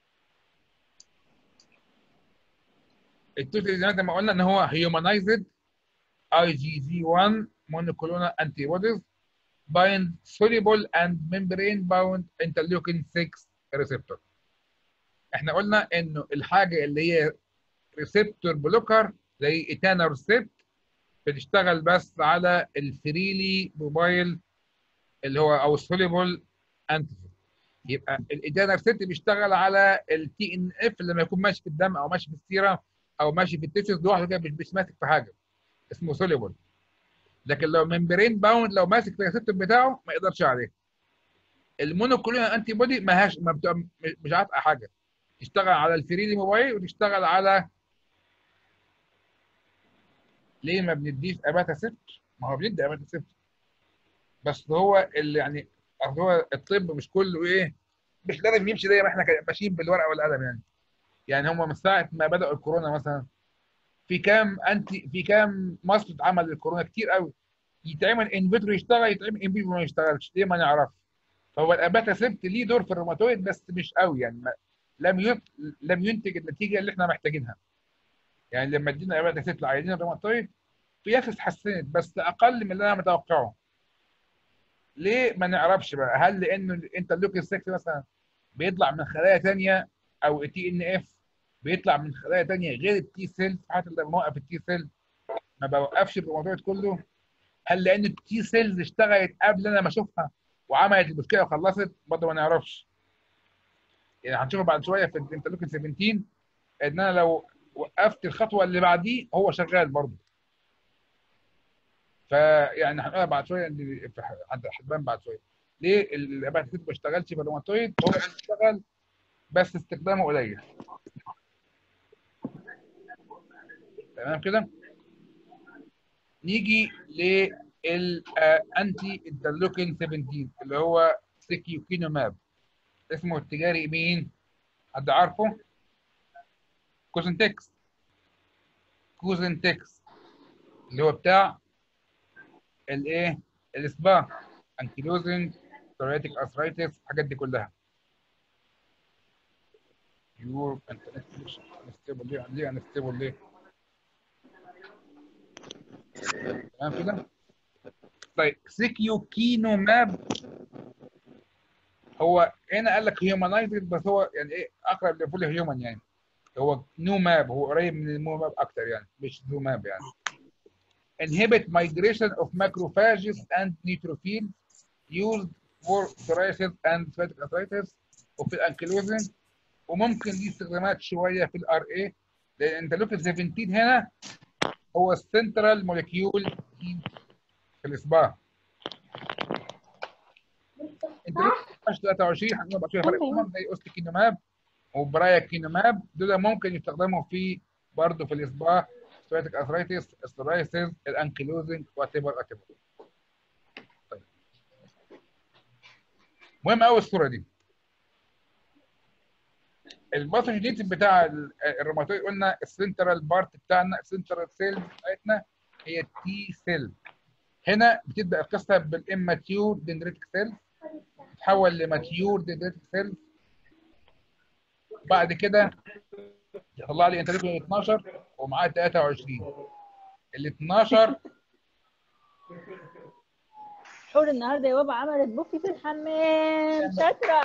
التوتال زي ما قلنا ان هو هيومنايزد اي جي جي 1 monoclonal antibodies bind soluble and membrane bound interleukin 6 receptor احنا قلنا انه الحاجه اللي هي ريسبتور بلوكر زي ايتانورسبت بتشتغل بس على الفريلي موبايل اللي هو او السوليبل انتيجين يبقى الايتانورسبت بيشتغل على التي ان اف لما يكون ماشي في الدم او ماشي في السيره او ماشي في التيشوز لوحده كده مش مش ماسك في حاجه اسمه سوليبل لكن لو ممبرين باوند لو ماسك في الريسبتور بتاعه ما يقدرش عليه المونوكلونال انتي بودي ما هاش ما بتبقى مش عارفه حاجه تشتغل على الفريلي موبايل وتشتغل على ليه ما بنديش اباتا سبت؟ ما هو بندي اباتا سبت بس هو اللي يعني أصل هو الطب مش كله ايه مش لازم يمشي زي ما احنا كده ماشيين بالورقه والقلم يعني يعني هم من ساعه ما بداوا الكورونا مثلا في كام انتي في كام مصل اتعمل للكورونا كتير قوي يتعمل ان فيترو يشتغل يتعمل ان فيترو ما يشتغلش ليه ما نعرفش فهو الاباتا سبت ليه دور في الروماتويد بس مش قوي يعني ما لم يت... لم ينتج النتيجه اللي احنا محتاجينها يعني لما ادينا اباتا سبت لعيانين الروماتويد في ناس اتحسنت بس اقل من اللي انا متوقعه ليه ما نعرفش بقى هل لانه الانترلوكين 6 مثلا بيطلع من خلايا ثانيه او تي ان اف بيطلع من خلايا ثانيه غير التي سيل حتى لما موقف التي سيل ما بوقفش الروماتويد كله هل لان التي سيلز اشتغلت قبل انا ما اشوفها وعملت المشكله وخلصت برضه ما نعرفش يعني هنشوفها بعد شويه في الانترلوكين 17 ان انا لو وقفت الخطوه اللي بعديه هو شغال برضه فيعني هنقولها بعد شويه ان هتبان بعد شويه ليه الاباتا ما اشتغلش في الروماتويد هو بيشتغل بس استخدامه قليل تمام كده نيجي للانتي انترلوكين 17 اللي هو سيكيوكينوماب اسمه التجاري مين؟ حد عارفه؟ كوزنتكس كوزنتكس اللي هو بتاع الايه؟ الاسبا انكيلوزنج سورياتيك ارثرايتس الحاجات دي كلها يور انترنت كونكشن انستيبل ليه ليه انستيبل ليه تمام كده طيب سيكيو كينو ماب هو هنا قال لك هيومنايزد بس هو يعني ايه اقرب لفول هيومن يعني هو نو ماب هو قريب من المو ماب اكتر يعني مش نو ماب يعني inhibit migration of macrophages and neutrophils used for psoriasis and psoriatic arthritis وفي الانكيلوزنج وممكن ليه استخدامات شويه في الار اي لان انترلوكين 17 هنا هو السنترال موليكيول في الاصبع انترلوكين 23 هنقول بقى شويه فرق بينهم زي اوستيكينوماب وبراياكينوماب دول ممكن يستخدموا في برضه في الاصبع psoriatic arthritis psoriasis الانكيلوزنج وات ايفر وات ايفر طيب مهم قوي الصوره دي الباثوجينيتي بتاع الروماتويد قلنا السنترال بارت بتاعنا السنترال سيل بتاعتنا هي التي سيل هنا بتبدا القصه بالاماتيور دندريتك سيل تتحول لماتيور دندريتك سيل بعد كده يطلع لي انترلوكين 12 ومعاه 23 ال 12 حور النهارده يا بابا عملت بوفي في الحمام شاطره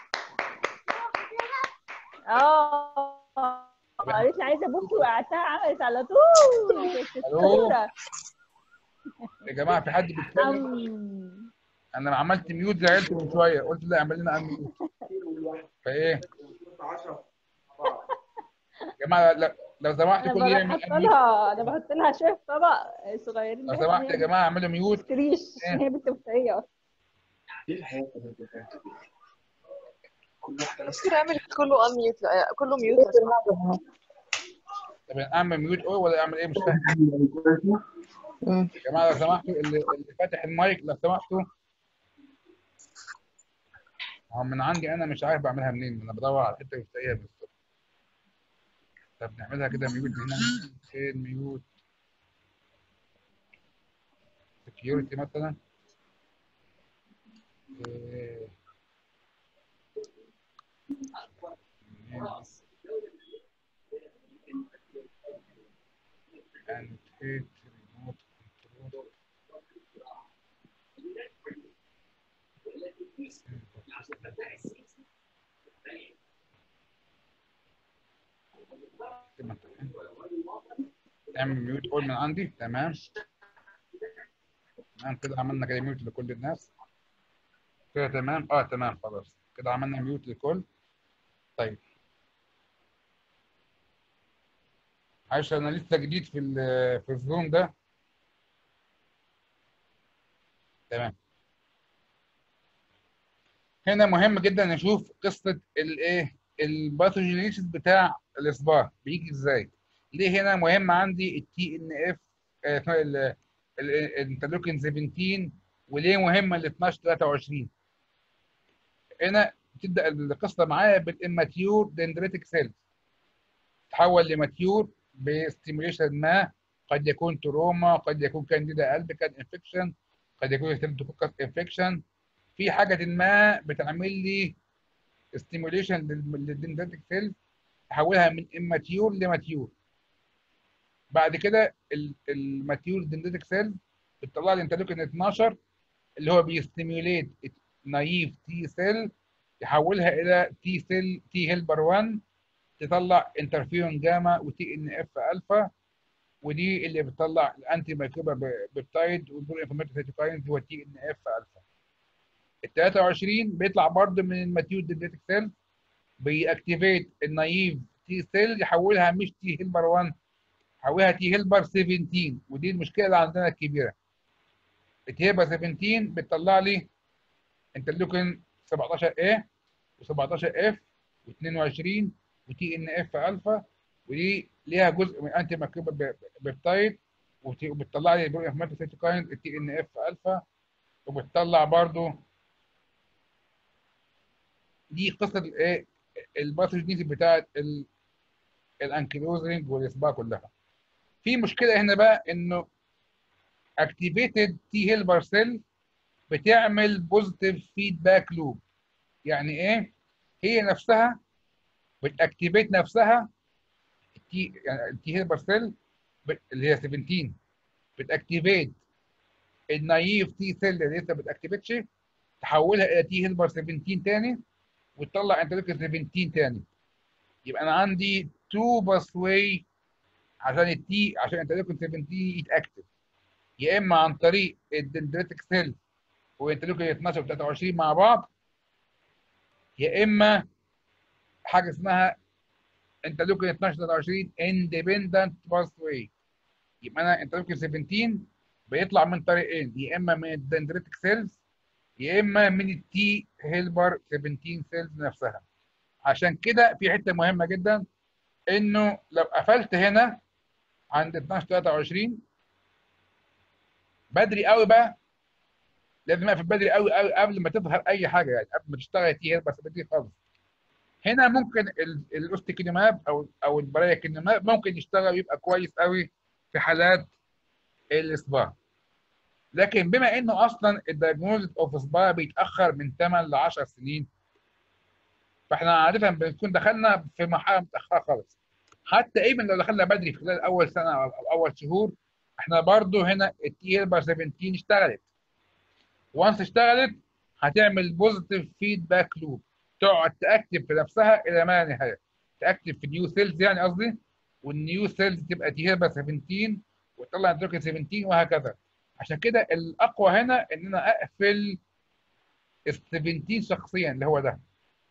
اه قالت لي عايزه بوفي وقعدتها عملت على طول كانت ألو. شاطرة. يا جماعه في حد بيتكلم أم. انا عملت ميوت زعلت من شويه قلت لا اعمل لنا ميوت فايه يا جماعه لو- لو سمحت انا كل بحط يعمل unmute. لها انا بحط لها شويه طبق صغيرين لو بحيث سمحت إن يا هي جماعه اعملوا ميوت تشتريش إيه؟ هي بنت مفتريه اصلا ممكن اعمل كله انميوت كله ميوت طب اعمل ميوت اول ولا اعمل ايه مش فاهم يا جماعه لو سمحتوا اللي, اللي فاتح المايك لو سمحتوا هو من عندي انا مش عارف بعملها منين انا بدور على الحته المفتاحيه بالظبط طب نعملها كده ميوت هنا فين ميوت سكيورتي مثلا إيه. and hit remote control اعمل ميوت اول من عندي تمام تمام كده عملنا كده ميوت لكل الناس كده تمام اه تمام خلاص كده عملنا ميوت لكل طيب عايش انا لسه جديد في ال- في الزوم ده تمام هنا مهم جدا نشوف قصه الايه الباثوجينيسيس بتاع الاصبع بيجي ازاي ليه هنا مهم عندي التي ان اف الانترلوكين 17 وليه مهمه ال 12 23 هنا بتبدا القصه معايا بالاماتيور دندريتك سيلز تحول لماتيور بستيميوليشن ما قد يكون تروما قد يكون كانديدا قلب كان انفكشن قد يكون ستريبتوكوكس انفكشن في حاجه ما بتعمل لي ستيميوليشن للدندريتك سيلز تحولها من اماتيور لماتيور بعد كده الماتيور دندريتك سيلز بتطلع لي انترلوكين 12 اللي هو بيستيميوليت نايف تي سيل يحولها الى تي سيل تي هيلبر 1 تطلع انترفيرون جاما وتي ان اف الفا ودي اللي بتطلع الانتي مايكروبا بيبتايد والبرو انفلاماتوري سيتوكاينز هو تي ان اف الفا ال 23 بيطلع برضه من الماتيور دندريتك سيل بيأكتيفيت النايف تي سيل يحولها مش تي هيلبر 1 يحولها تي هيلبر 17 ودي المشكله اللي عندنا الكبيره التي هيلبر 17 بتطلع لي انترلوكين 17 a و17 f و22 وتي ان اف الفا ودي ليها جزء من انتي مايكروبا بيبتايد وبتطلع لي البرو انفلاماتوري سيتوكاينز التي ان اف الفا وبتطلع برضو دي قصه الايه الباثوجينيتي بتاعت الانكيلوزنج والاصبع كلها في مشكله هنا بقى انه اكتيفيتد تي هيلبر سيل بتعمل بوزيتيف فيدباك لوب يعني ايه هي نفسها بتاكتيفيت نفسها التي يعني التي هيلبر سيل اللي هي 17 بتاكتيفيت النايف تي سيل اللي لسه بتاكتيفيتش تحولها الى تي هيلبر 17 تاني وتطلع انترلوكين 17 تاني يبقى انا عندي تو باس واي عشان التي عشان انترلوكين 17 يتاكتف يا اما عن طريق الدندريتك سيل وانترلوكين 12 و 23 مع بعض يا اما حاجه اسمها انترلوكين 12 23 اندبندنت باس واي يبقى انا انترلوكين 17 بيطلع من طريقين يا اما من الدندريتك سيلز يا اما من التي هيلبر 17 سيلز نفسها عشان كده في حته مهمه جدا انه لو قفلت هنا عند 12 23 بدري قوي بقى لازم اقفل بدري قوي قوي قبل ما تظهر اي حاجه يعني قبل ما تشتغل تي هيلبر 17 خالص هنا ممكن الاوستيكينيماب او او البرايكينيماب ممكن يشتغل يبقى كويس قوي في حالات الاصبع لكن بما انه اصلا الدايجنوز اوف اصبع بيتاخر من 8 ل 10 سنين فاحنا عاده بنكون دخلنا في مرحله متاخره خالص حتى ايفن لو دخلنا بدري في خلال اول سنه او اول شهور احنا برضو هنا التي هيلبر 17 اشتغلت وانس اشتغلت هتعمل بوزيتيف فيدباك لوب تقعد تاكتف في نفسها الى ما لا نهايه تاكتف في نيو سيلز يعني قصدي والنيو سيلز تبقى تي هيلبر 17 وتطلع انتروكين 17 وهكذا عشان كده الاقوى هنا ان انا اقفل ال 17 شخصيا اللي هو ده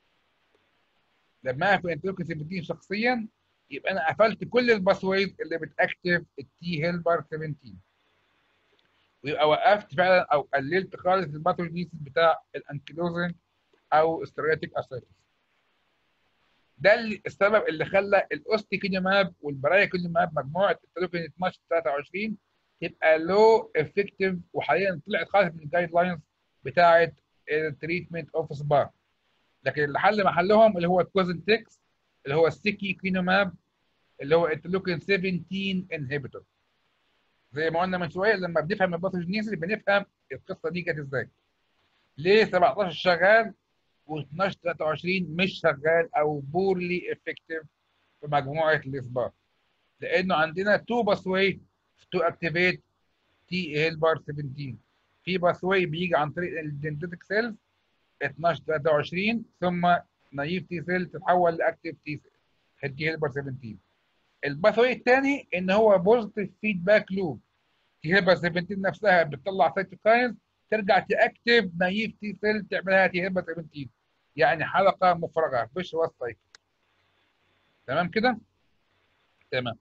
لما اقفل انتروكين 17 شخصيا يبقى انا قفلت كل الباسويز اللي بتاكتف التي هيلبر 17 ويبقى وقفت فعلا او قللت خالص الباثوجينيسيس بتاع الانكيلوزين او استراتيك اسيتس ده اللي السبب اللي خلى الاوستيكينيماب والبرايكينيماب مجموعه التلوكين 12 23 تبقى لو افكتيف وحاليا طلعت خالص من الجايد لاينز بتاعه التريتمنت اوف سبار لكن اللي حل محلهم اللي هو الكوزنتكس اللي هو السيكي كينوماب اللي هو التلوكين 17 انهبيتور زي ما قلنا من شويه لما بنفهم الباثوجينيسيس بنفهم القصه دي جت ازاي ليه 17 شغال و12 23 مش شغال او بورلي افكتيف في مجموعه الاصبار لانه عندنا تو باثواي تو اكتيفيت تي هيلبر 17 في باثواي بيجي عن طريق الدندريتك سيلز 12 23 ثم نايف تي سيل تتحول لاكتيف تي سيل تي هيلبر 17 الباثواي الثاني ان هو بوزيتيف فيدباك لوب تي هيلبر 17 نفسها بتطلع سيتوكاينز ترجع تاكتيف نايف تي سيل تعملها تي هيلبر 17 يعني حلقه مفرغه مش وسط تمام كده تمام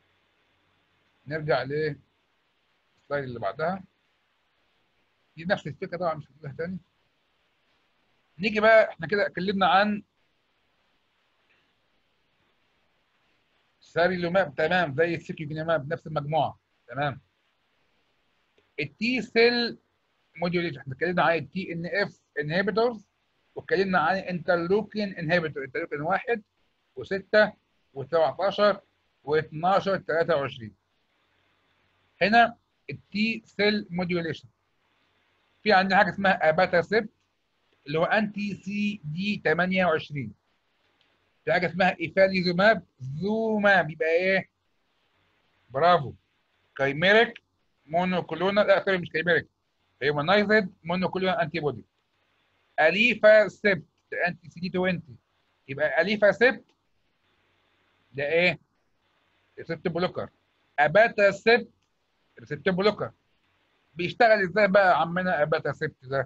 نرجع للسلايد اللي بعدها دي نفس الفكره طبعا مش هقولها تاني نيجي بقى احنا كده اتكلمنا عن ساريلوماب تمام زي السيكيوجينيماب نفس المجموعه تمام التي سيل موديوليشن احنا اتكلمنا عن التي ان اف انهبيتورز واتكلمنا عن انترلوكين انهبيتور انترلوكين 1 و6 و17 و12 23 هنا التي سيل موديوليشن في عندنا حاجه اسمها اباتا سيبت اللي هو انتي سي دي 28 في حاجه اسمها ايفاليزوماب زوماب يبقى ايه؟ برافو كايميريك مونوكلونال لا سوري مش كايميريك هيومنايزد مونوكلونال انتي بودي اليفا سيبت انتي سي دي 20 يبقى اليفا سيبت ده ايه؟ ريسبت بلوكر اباتا سيبت ريسبت بلوكر بيشتغل ازاي بقى عمنا اباتا سيبت ده؟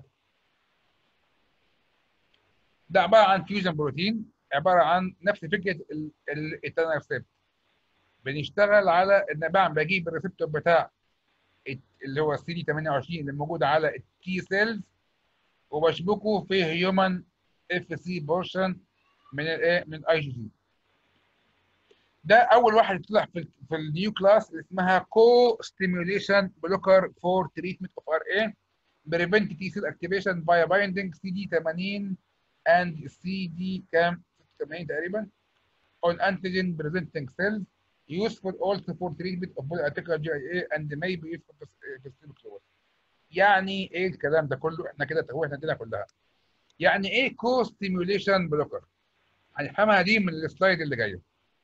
ده عباره عن فيوجن بروتين عباره عن نفس فكره التنرسبت بنشتغل على ان بعمل بجيب الريسبتور بتاع اللي هو السي دي 28 اللي موجود على التي سيلز وبشبكه في هيومن اف سي بورشن من الايه من الاي جي جي ده اول واحد طلع في في النيو كلاس اللي اسمها كو ستيميوليشن بلوكر فور تريتمنت اوف ار اي بريفنت تي سيل اكتيفيشن باي بايندينج سي دي 80 and CD كام 86 تقريبا on antigen presenting cells useful also for treatment of polyarticular GIA and may be useful for يعني ايه الكلام ده كله احنا كده توهنا الدنيا كلها يعني ايه كو ستيميوليشن بلوكر هنفهمها دي من السلايد اللي جايه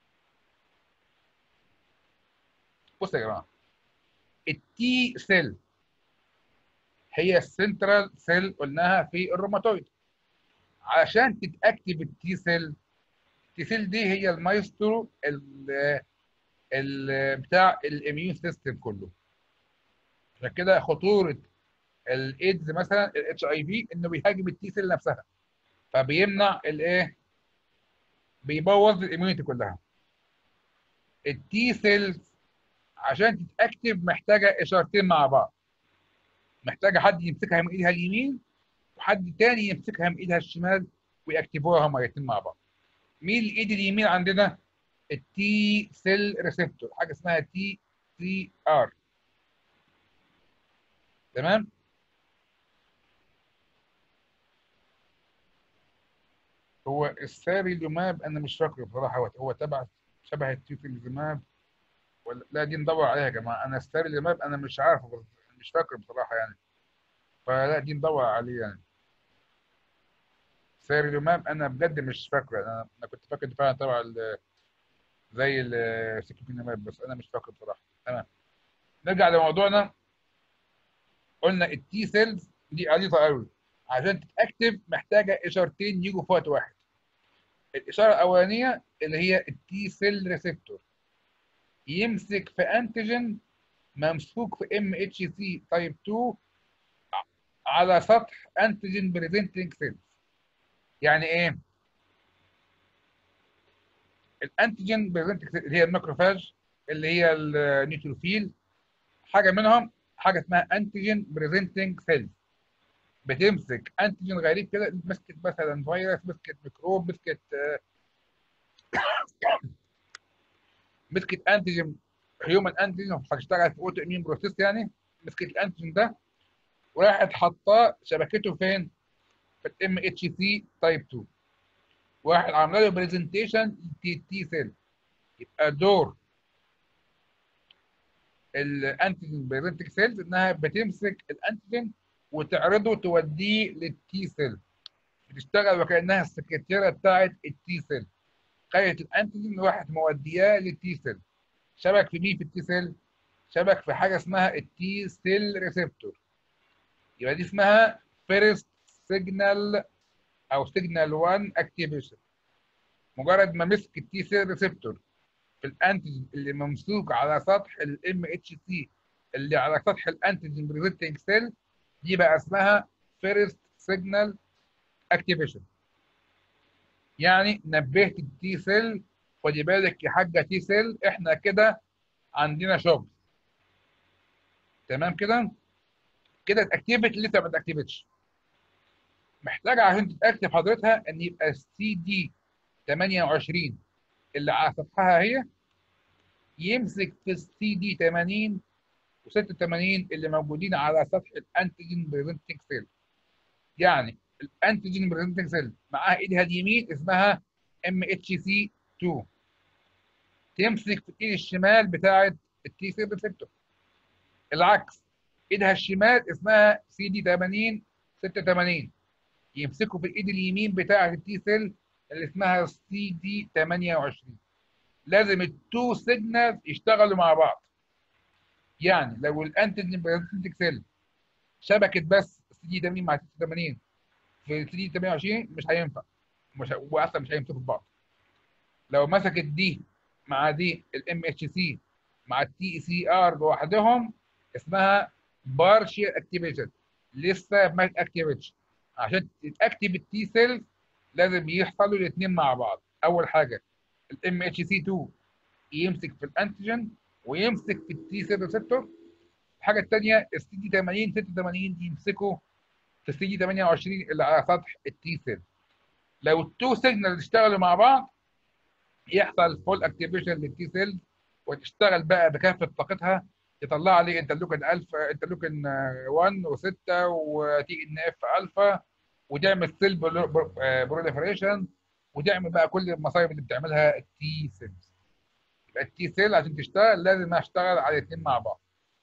بصوا يا جماعه التي سيل هي السنترال سيل قلناها في الروماتويد عشان تتاكتف التي سيل التي سيل دي هي المايسترو ال ال بتاع الاميون سيستم كله عشان كده خطوره الايدز مثلا الاتش اي في انه بيهاجم التي سيل نفسها فبيمنع الايه بيبوظ الاميونيتي كلها التي سيلز عشان تتاكتف محتاجه اشارتين مع بعض محتاجه حد يمسكها من ايدها اليمين وحد تاني يمسكها من ايدها الشمال ويكتفوها هما الاثنين مع بعض مين الايد اليمين عندنا التي سيل ريسبتور حاجه اسمها تي سي ار تمام هو الساريلوماب انا مش فاكره بصراحه هو هو تبع شبه التيوفيلزماب ولا لا دي ندور عليها يا جماعه انا الساريلوماب انا مش عارفه بس مش فاكره بصراحه يعني فلا دي ندور عليه يعني ساريلوماب انا بجد مش فاكره انا انا كنت فاكر إن فعلا تبع ال- زي السيكوبيناماب بس انا مش فاكر بصراحه تمام نرجع لموضوعنا قلنا التي سيلز دي عريضه قوي عشان تتاكتف محتاجه اشارتين يجوا في وقت واحد الاشاره الاولانيه اللي هي التي سيل ريسبتور يمسك في انتيجين ممسوك في ام اتش سي تايب 2 على سطح انتيجين بريزنتنج سيلز يعني ايه الانتيجين بريزنتنج سيلز اللي هي الماكروفاج اللي هي النيوتروفيل حاجه منهم حاجه اسمها انتيجين بريزنتنج سيلز بتمسك انتيجين غريب كده مسكت مثلا فيروس مسكت ميكروب مسكت آه، مسكت انتيجين هيومن انتيجين هتشتغل في اوتو امين بروسيس يعني مسكت الانتيجين ده وراحت حطاه شبكته فين؟ في الام اتش سي تايب 2 واحد عامله له برزنتيشن تي تي سيل يبقى دور الانتيجين بريزنتنج سيلز انها بتمسك الانتيجين وتعرضه توديه للتي سيل بتشتغل وكانها السكرتيره بتاعت التي سيل خدت الانتيجين وراحت مودياه للتي سيل شبك في مين في التي سيل؟ شبك في حاجه اسمها التي سيل ريسبتور يبقى دي اسمها فيرست سيجنال او سيجنال 1 اكتيفيشن مجرد ما مسك التي سيل ريسبتور في الانتيجين اللي ممسوك على سطح الام اتش سي اللي على سطح الانتيجين بريزنتنج سيل دي بقى اسمها فيرست سيجنال اكتيفيشن يعني نبهت التي سيل خدي بالك يا حاجه تي سيل احنا كده عندنا شغل تمام كده كده اتاكتيفت لسه ما اتاكتيفتش محتاجه عشان تتاكتف حضرتها ان يبقى السي دي 28 اللي على سطحها هي يمسك في السي دي 80 و86 اللي موجودين على سطح الانتيجين بريزنتنج سيل يعني الانتيجين بريزنتنج سيل معاها ايدها اليمين اسمها ام اتش سي 2 تمسك في الايد الشمال بتاعه التي سيل ريسبتور العكس ايدها الشمال اسمها سي دي 80 86 يمسكوا في الايد اليمين بتاعه التي سيل اللي اسمها سي دي 28 لازم التو سيجنالز يشتغلوا مع بعض يعني لو الانتيجين بريزنتنج سيل شبكت بس سي دي 80 مع 86 في سي دي 28 مش هينفع مش واصلا مش هيمسكوا في بعض لو مسكت دي مع دي الام اتش سي مع التي سي ار لوحدهم اسمها بارشال اكتيفيشن لسه ما اتاكتيفتش عشان تتاكتيف التي سيلز لازم يحصلوا الاثنين مع بعض اول حاجه الام اتش سي 2 يمسك في الانتيجين ويمسك في التي سيل ريسبتور الحاجه الثانيه السي دي 80 86 يمسكوا في السي دي 28 اللي على سطح التي سيل لو التو سيجنال اشتغلوا مع بعض يحصل فول اكتيفيشن للتي سيل وتشتغل بقى بكافه طاقتها يطلع لي انترلوكين الفا انترلوكين 1 و6 وتي ان اف الفا وتعمل سيل بروليفريشن وتعمل بقى كل المصايب اللي بتعملها التي سيلز يبقى التي سيل عشان تشتغل لازم اشتغل على الاثنين مع بعض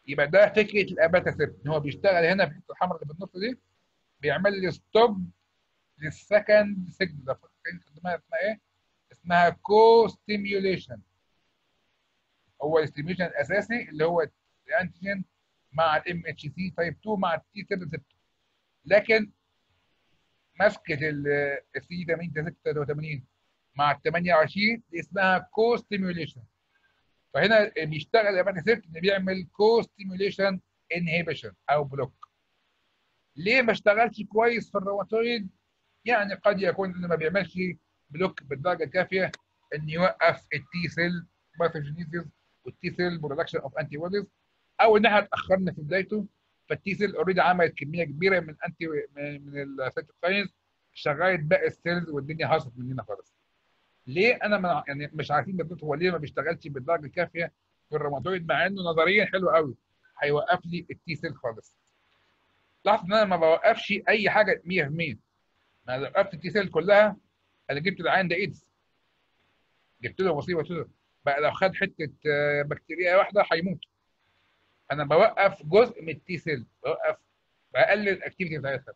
يبقى ده فكره الاباتاسيبت ان هو بيشتغل هنا في الحته الحمراء اللي في النص دي بيعمل لي ستوب للسكند سيجنال اسمها اسمها ايه؟ اسمها كو ستيميوليشن هو الاستيميوليشن الاساسي اللي هو الانتيجين مع الام اتش سي تايب 2 مع التي سيل ريسبتور لكن مسكه السي 86 مع ال 28 دي اسمها كو ستيميوليشن فهنا بيشتغل الاباتاسيبت اللي بيعمل كو ستيميوليشن انهيبيشن او بلوك ليه ما اشتغلش كويس في الروماتويد يعني قد يكون انه ما بيعملش بلوك بالدرجه الكافيه ان يوقف التي سيل باثوجينيسيس والتي سيل برودكشن اوف انتي بوديز او ان احنا اتاخرنا في بدايته فالتي سيل اوريدي عملت كميه كبيره من انتي من السيتوكاينز شغلت باقي السيلز والدنيا هاصت مننا خالص ليه انا ما يعني مش عارفين بالظبط هو ليه ما بيشتغلش بالدرجه الكافيه في الروماتويد مع انه نظريا حلو قوي هيوقف لي التي سيل خالص لاحظ ان انا ما بوقفش اي حاجه 100% انا لو وقفت التي سيل كلها انا جبت العين ده ايدز جبت له مصيبه كده بقى لو خد حته بكتيريا واحده هيموت انا بوقف جزء من التي سيل بوقف بقلل الاكتيفيتي بتاعتها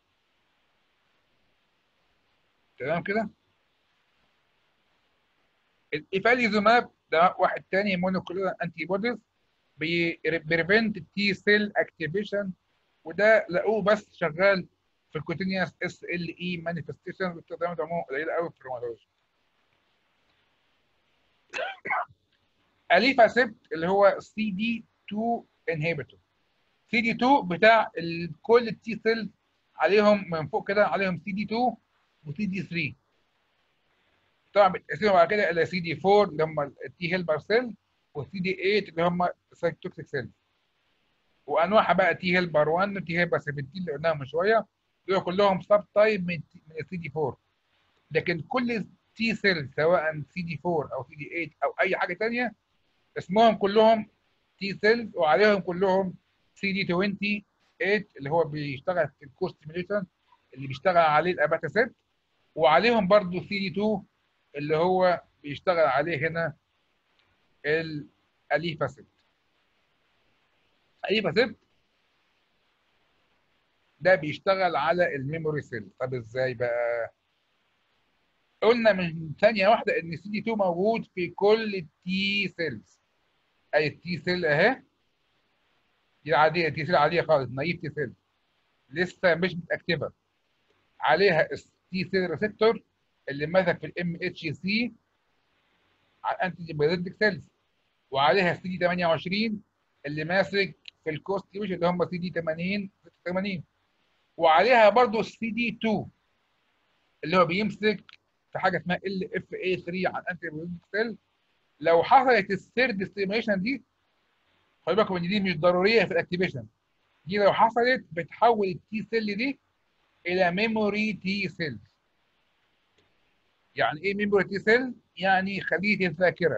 تمام كده الايفاليزوماب ده واحد تاني مونوكلونال انتي بوديز بيريفنت التي سيل اكتيفيشن وده لقوه بس شغال في الكوتينيوس اس ال اي مانيفستيشن واستخدامات عموما قليله قوي في الروماتولوجي. اليفاسيبت اللي هو سي دي 2 انهبيتور. سي دي 2 بتاع كل التي سيل عليهم من فوق كده عليهم سي دي 2 وسي دي 3. طبعا بتقسموا بعد كده الى سي دي 4 اللي هم التي هيلبر سيل والسي دي 8 اللي هم السايتوكسيك سيل. وانواعها بقى تي هيلبر 1 وتي هيلبر 17 اللي قلناها من شويه دول كلهم سب تايب من من السي دي 4 لكن كل تي سيل سواء سي دي 4 او سي دي 8 او اي حاجه ثانيه اسمهم كلهم تي سيلز وعليهم كلهم سي دي 28 اللي هو بيشتغل في الكوستيميليشن اللي بيشتغل عليه الاباتاسيت وعليهم برضو سي دي 2 اللي هو بيشتغل عليه هنا الاليفاسيت اليفاسيت ده بيشتغل على الميموري سيل طب ازاي بقى قلنا من ثانيه واحده ان سي دي 2 موجود في كل التي سيلز اي التي سيل اهي دي العاديه تي سيل عاديه خالص نايف تي سيل لسه مش متاكتفه عليها التي سيل ريسبتور اللي ماسك في الام اتش سي على الانتي بايوتيك سيلز وعليها السي دي 28 اللي ماسك في الكوست اللي هم سي دي 80 86 وعليها برضو السي دي 2 اللي هو بيمسك في حاجه اسمها ال اف اي 3 على الانتي بايوتيك سيل لو حصلت الثيرد ستيميشن دي خلي بالكم ان دي مش ضروريه في الاكتيفيشن دي لو حصلت بتحول التي سيل دي الى ميموري تي سيل يعني ايه ميموري تي سيل يعني خليه الذاكره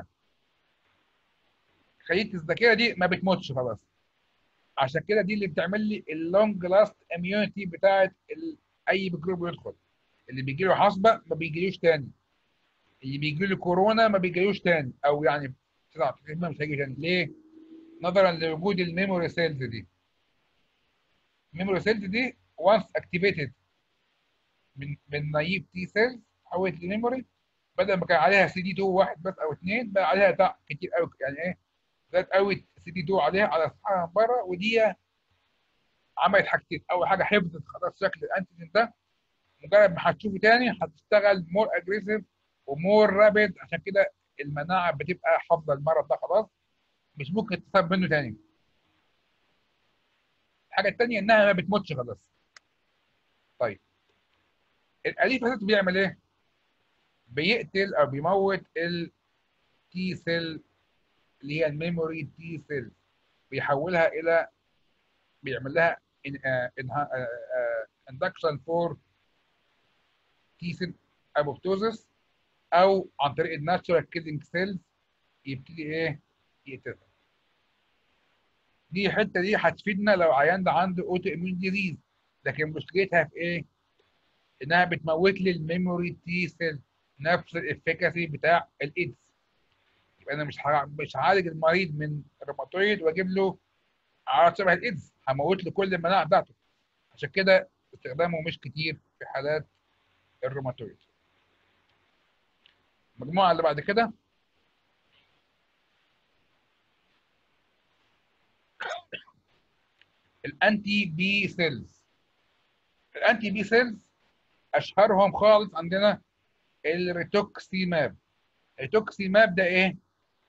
خليه الذاكره دي ما بتموتش خلاص عشان كده دي اللي بتعمل لي اللونج لاست اميونيتي بتاعت اي ميكروب يدخل اللي بيجي له حصبه ما بيجيلوش تاني اللي بيجي له كورونا ما بيجيلوش تاني او يعني 99% مش هيجي تاني ليه؟ نظرا لوجود الميموري سيلز دي الميموري سيلز دي وانس اكتيفيتد من من نايف تي سيلز تحولت لميموري بدل ما كان عليها سي دي 2 واحد بس او اثنين بقى عليها بتاع كتير قوي يعني ايه زاد قوي سي دي 2 عليها على صفحه من بره ودي عملت حاجتين اول حاجه حفظت خلاص شكل الانتيجين ده مجرد ما هتشوفه تاني هتشتغل مور اجريسيف ومور رابيد عشان كده المناعه بتبقى حافظه المرض ده خلاص مش ممكن تتصاب منه تاني الحاجه الثانيه انها ما بتموتش خلاص طيب الاليفاسيت بيعمل ايه بيقتل او بيموت التي سيل اللي هي الميموري تي سيل بيحولها الى بيعمل لها اندكشن فور تي سيل ابوبتوزس او عن طريق الناتشورال كيلينج سيلز يبتدي ايه يقتلها دي الحته دي هتفيدنا لو عيان ده عنده اوتو اميون ديزيز لكن مشكلتها في ايه؟ انها بتموت لي الميموري تي سيل نفس الافكاسي بتاع الايدز يبقى انا مش مش هعالج المريض من الروماتويد واجيب له اعراض شبه الايدز هموت له كل المناعه بتاعته عشان كده استخدامه مش كتير في حالات الروماتويد المجموعه اللي بعد كده الانتي بي سيلز الانتي بي سيلز اشهرهم خالص عندنا الريتوكسيماب الريتوكسيماب ده ايه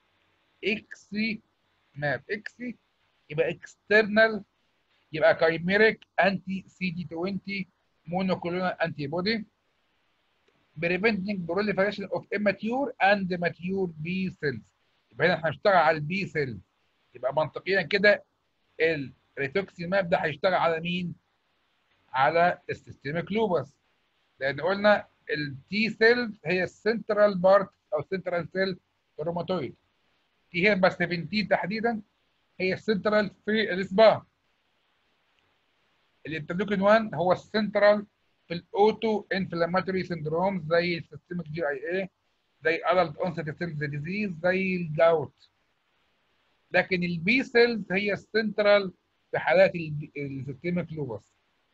اكسي ماب اكسي يبقى اكسترنال يبقى كايميريك انتي سي دي 20 مونوكلونال انتي بودي preventing proliferation of immature and mature B cells يبقى هنا احنا هنشتغل على البي سيل يبقى منطقيا كده الريتوكسيماب ده هيشتغل على مين؟ على السيستميك لوبس لان قلنا التي سيلز هي السنترال بارت او سنترال سيل روماتويد تي هي بس 17 تحديدا هي السنترال في الاسباع الانترلوكين 1 هو السنترال في الاوتو انفلاماتوري سندروم زي السيستميك جي اي اي زي ادلت اونست سيلز ديزيز زي الجاوت لكن البي سيلز هي السنترال في حالات السيستميك لوبس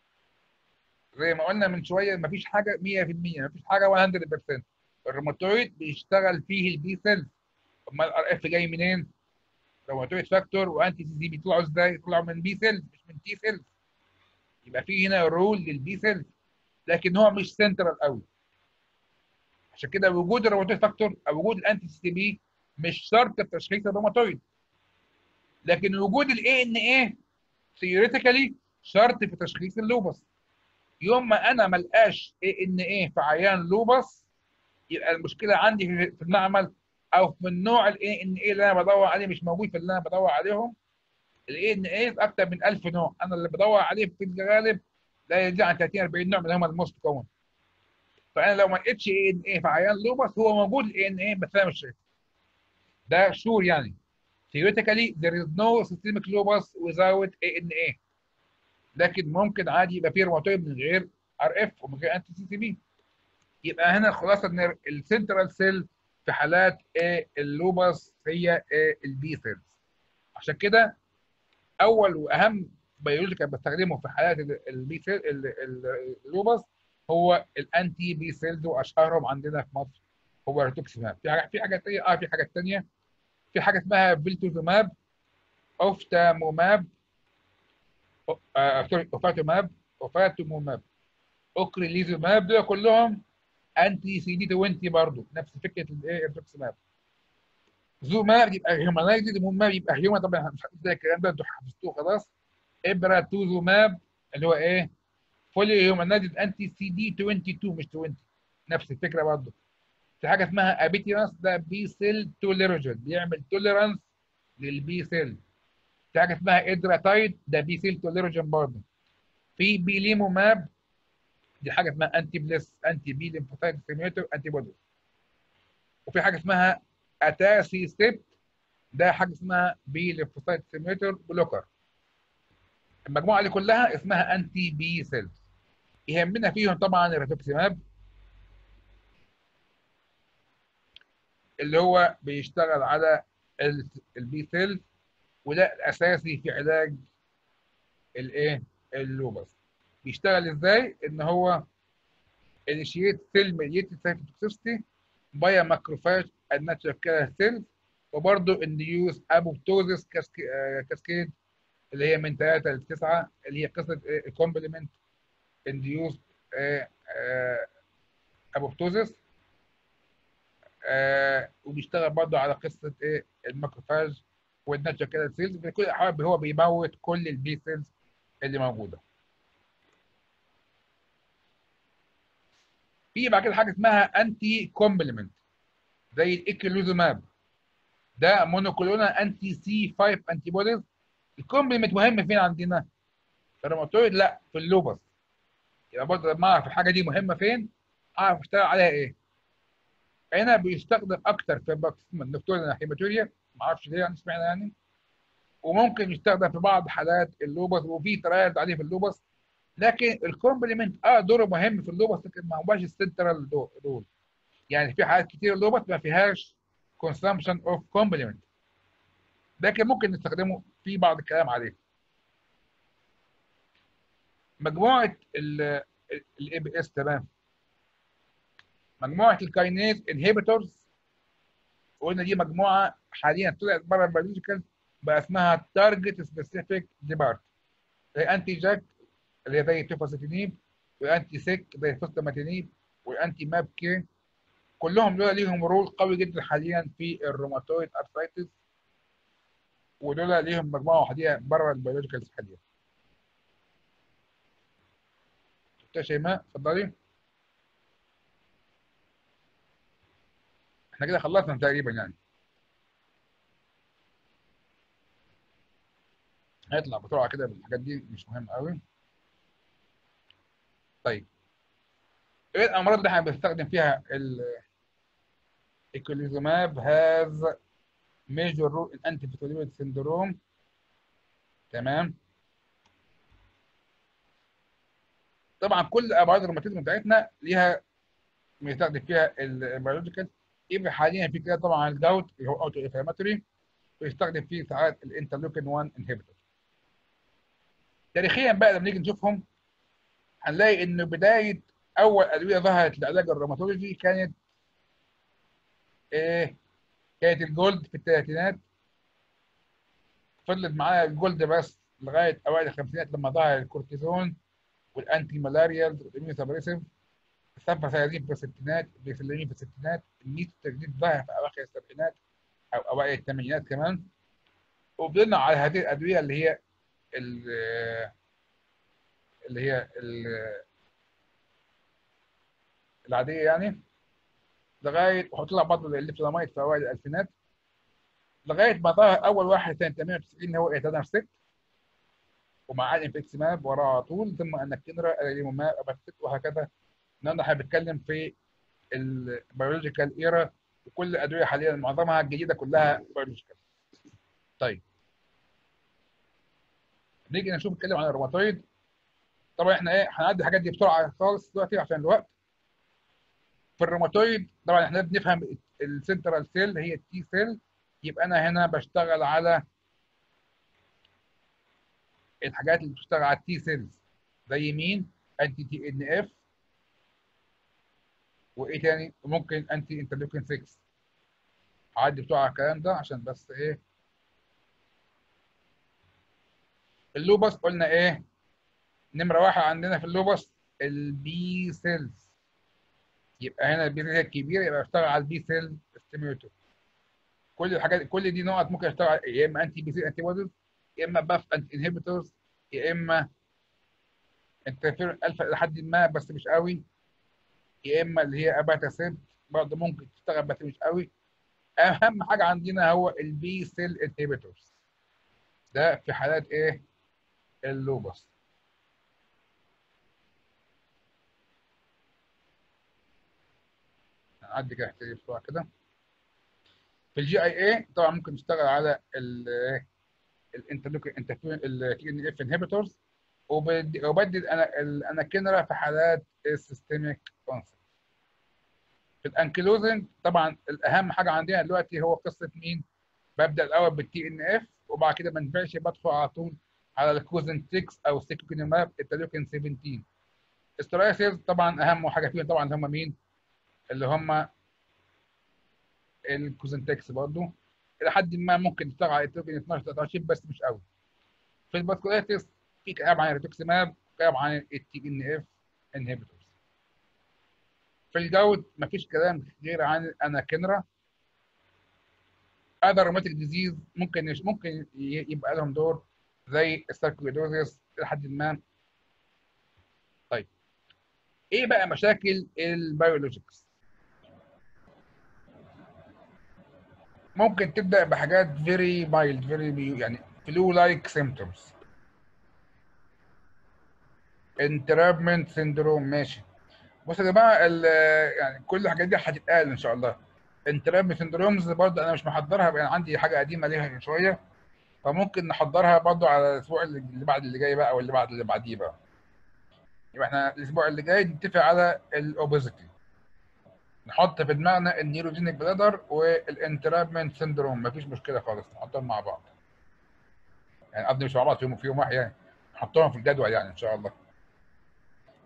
زي ما قلنا من شويه مفيش حاجه 100% مفيش حاجه 100% الروماتويد بيشتغل فيه البي سيلز امال الار اف جاي منين؟ روماتويد فاكتور وانتي سي سي بيطلعوا ازاي؟ يطلعوا من بي سيلز مش من تي سيلز يبقى في هنا رول للبي سيلز لكن هو مش سنترال قوي عشان كده وجود الروماتويد فاكتور او وجود الانتي سي بي مش شرط في تشخيص الروماتويد لكن وجود الاي ان اي ثيوريتيكالي شرط في تشخيص اللوبس يوم ما انا ما القاش اي ان اي في عيان لوبس يبقى المشكله عندي في المعمل او في النوع الاي ان اي اللي انا بدور عليه مش موجود في اللي انا بدور عليهم الاي ان اي اكتر من 1000 نوع انا اللي بدور عليه في الغالب لا يزيد عن 30 40 نوع من هم الموست كومن فانا لو ما لقيتش اي ان اي في عيان لوبس هو موجود الاي ان اي بس انا مش شايفه ده شور يعني theoretically there is no systemic lupus without ANA لكن ممكن عادي يبقى في روماتويد من غير ار اف ومن غير انتي سي سي بي يبقى هنا الخلاصه ان السنترال سيل في حالات ايه اللوبس هي ايه البي سيلز عشان كده اول واهم بيولوجيكال بستخدمه في حالات البي سيل اللوبس هو الانتي بي سيلز واشهرهم عندنا في مصر هو الريتوكسيماب في حاجه في حاجه ثانيه اه في حاجات ثانيه في حاجه اسمها فيلتوزوماب اوفتاموماب آه سوري اوفاتوماب اوفاتوموماب اوكريليزوماب دول كلهم انتي سي دي 20 برضه نفس فكره الايه الريتوكسيماب زوماب يبقى هيومانايزد موماب يبقى هيومان طبعا مش زي الكلام ده انتوا حفظتوه خلاص ابراتوزوماب اللي هو ايه فولي هيومانايزد انتي سي دي 22 مش 20 نفس الفكره برضه في حاجه اسمها ابيتيرانس ده بي سيل توليرجن بيعمل توليرانس للبي سيل في حاجه اسمها ادراتايد ده بي سيل توليرجن برضه في بيليموماب دي حاجه اسمها انتي بليس انتي بي ليمفوسايت ستيميوليتور انتي بودي وفي حاجه اسمها اتاسي ستيب ده حاجه اسمها بي ليمفوسايت ستيميوليتور بلوكر المجموعه دي كلها اسمها انتي بي سيلز يهمنا فيهم طبعا الريتوكسيماب اللي هو بيشتغل على البي سيل وده الاساسي في علاج الايه اللوبس بيشتغل ازاي ان هو initiate cell mediated cytotoxicity via macrophage and natural killer cells وبرضه induce apoptosis cascade اللي هي من 3 ل 9 اللي هي قصه الكومبلمنت induced apoptosis آه وبيشتغل برضه على قصه ايه الماكروفاج والناتشر كده سيلز في كل الاحوال هو بيموت كل البي سيلز اللي موجوده. في بعد كده حاجه اسمها انتي كومبلمنت زي الايكلوزوماب ده مونوكلونال انتي سي 5 انتي بوديز الكومبلمنت مهم فين عندنا؟ في الروماتويد لا في اللوبس يبقى برضه لما اعرف الحاجه دي مهمه فين اعرف اشتغل عليها ايه؟ هنا بيستخدم اكتر في باكسيما الدكتور هيماتوريا ما اعرفش ليه يعني سمعنا يعني وممكن يستخدم في بعض حالات اللوبس وفي ترايلز عليه في اللوبس لكن الكومبلمنت اه دوره مهم في اللوبس لكن ما هوش السنترال رول يعني في حالات كتير اللوبس ما فيهاش consumption of complement لكن ممكن نستخدمه في بعض الكلام عليه مجموعه الاي بي اس تمام مجموعه الكاينيز انهبيتورز قلنا دي مجموعه حاليا طلعت بره البيولوجيكال بقى اسمها تارجت سبيسيفيك ديبارت زي انتي جاك اللي هي زي توفاسيتينيب وانتي سيك زي فوستاماتينيب والانتي ماب كي كلهم دول ليهم رول قوي جدا حاليا في الروماتويد ارثرايتس ودول ليهم مجموعه حاليا بره البيولوجيكالز حاليا شفتها شيماء اتفضلي احنا كده خلصنا تقريبا يعني هيطلع بسرعه كده بالحاجات دي مش مهم قوي طيب ايه الامراض اللي احنا بنستخدم فيها الايكوليزوماب هاز ميجور رول ان انتي فيتوليويد سيندروم تمام طبعا كل امراض الروماتيزم بتاعتنا ليها بنستخدم فيها البيولوجيكال يبقى حاليا في كده طبعا الجوت اللي هو اوتو انفلاماتوري بيستخدم فيه ساعات الانترلوكين 1 انهبيتور تاريخيا بقى لما نيجي نشوفهم هنلاقي ان بدايه اول ادويه ظهرت لعلاج الروماتولوجي كانت ايه كانت الجولد في الثلاثينات فضلت معانا الجولد بس لغايه اوائل الخمسينات لما ظهر الكورتيزون والانتي مالاريال والاميوسابريسيف السباسايزين في الستينات البيسلامين في الستينات الميت التجديد ظهر في اواخر السبعينات او اوائل الثمانينات كمان وفضلنا على هذه الادويه اللي هي اللي هي العاديه يعني لغايه وطلع برضه الليفلامايد في اوائل الالفينات لغايه ما ظهر اول واحد سنه 98 هو ايتانرسيك ومع الانفكسماب وراه على طول ثم انكتنرا اليموماب اباتيت وهكذا النهارده احنا بنتكلم في البيولوجيكال ايرا وكل الادويه حاليا معظمها الجديده كلها بيولوجيكال طيب نيجي نشوف نتكلم عن الروماتويد طبعا احنا ايه هنعدي الحاجات دي بسرعه خالص دلوقتي عشان الوقت في الروماتويد طبعا احنا بنفهم السنترال سيل هي التي سيل يبقى انا هنا بشتغل على الحاجات اللي بتشتغل على التي سيلز زي مين؟ انتي تي ان اف وايه تاني؟ ممكن انتي انترلوكين 6 هعدي بسرعه الكلام ده عشان بس ايه اللوبس قلنا ايه؟ نمره واحد عندنا في اللوبس البي سيلز يبقى هنا البي سيل الكبيره يبقى بشتغل على البي سيل ستيميوليتور كل الحاجات كل دي نقط ممكن اشتغل يا اما انتي بي سيل انتي بوديز يا اما باف انتي انهبيتورز يا اما انترفيرون الفا لحد ما بس مش قوي يا اما اللي هي اباتاسيب برضه ممكن تشتغل بس مش قوي اهم حاجه عندنا هو البي سيل انهبيتورز ده في حالات ايه اللوبس هنعدي كده احتاج بسرعه كده في الجي اي اي طبعا ممكن نشتغل على ال الانترلوكين التي ان اف انهبيتورز وبدل انا الاناكينرا في حالات السيستميك كونسبت في الانكيلوزنج طبعا الاهم حاجه عندنا دلوقتي هو قصه مين ببدا الاول بالتي ان اف وبعد كده ما ينفعش بدخل على طول على الكوزن 6 او السيكوكينيماب التلوكين 17 استرايسيز طبعا اهم حاجه فيهم طبعا هم مين اللي هم الكوزنتكس برضه الى حد ما ممكن تشتغل على التوكن 12 13 بس مش قوي في الباسكوليتس في كلام عن الريتوكسيماب كلام عن التي ان اف انهبيتورز في الجود مفيش كلام غير عن الاناكينرا اذر روماتيك ديزيز ممكن يش ممكن يبقى لهم دور زي الساركويدوزيس لحد ما طيب ايه بقى مشاكل البيولوجيكس ممكن تبدا بحاجات فيري مايلد فيري يعني فلو لايك سيمبتومز انترابمنت سيندروم ماشي بصوا يا جماعه يعني كل الحاجات دي هتتقال ان شاء الله انترابمنت سيندرومز برضه انا مش محضرها يعني عندي حاجه قديمه ليها من شويه فممكن نحضرها برضه على الاسبوع اللي بعد اللي جاي بقى او اللي بعد اللي بعديه بقى يبقى احنا الاسبوع اللي جاي نتفق على الاوبيزيتي نحط في دماغنا النيوروجينيك بلادر والانترابمنت سيندروم مفيش مشكله خالص نحطهم مع بعض يعني قصدي مش مع بعض في يوم في يوم واحد يعني نحطهم في الجدول يعني ان شاء الله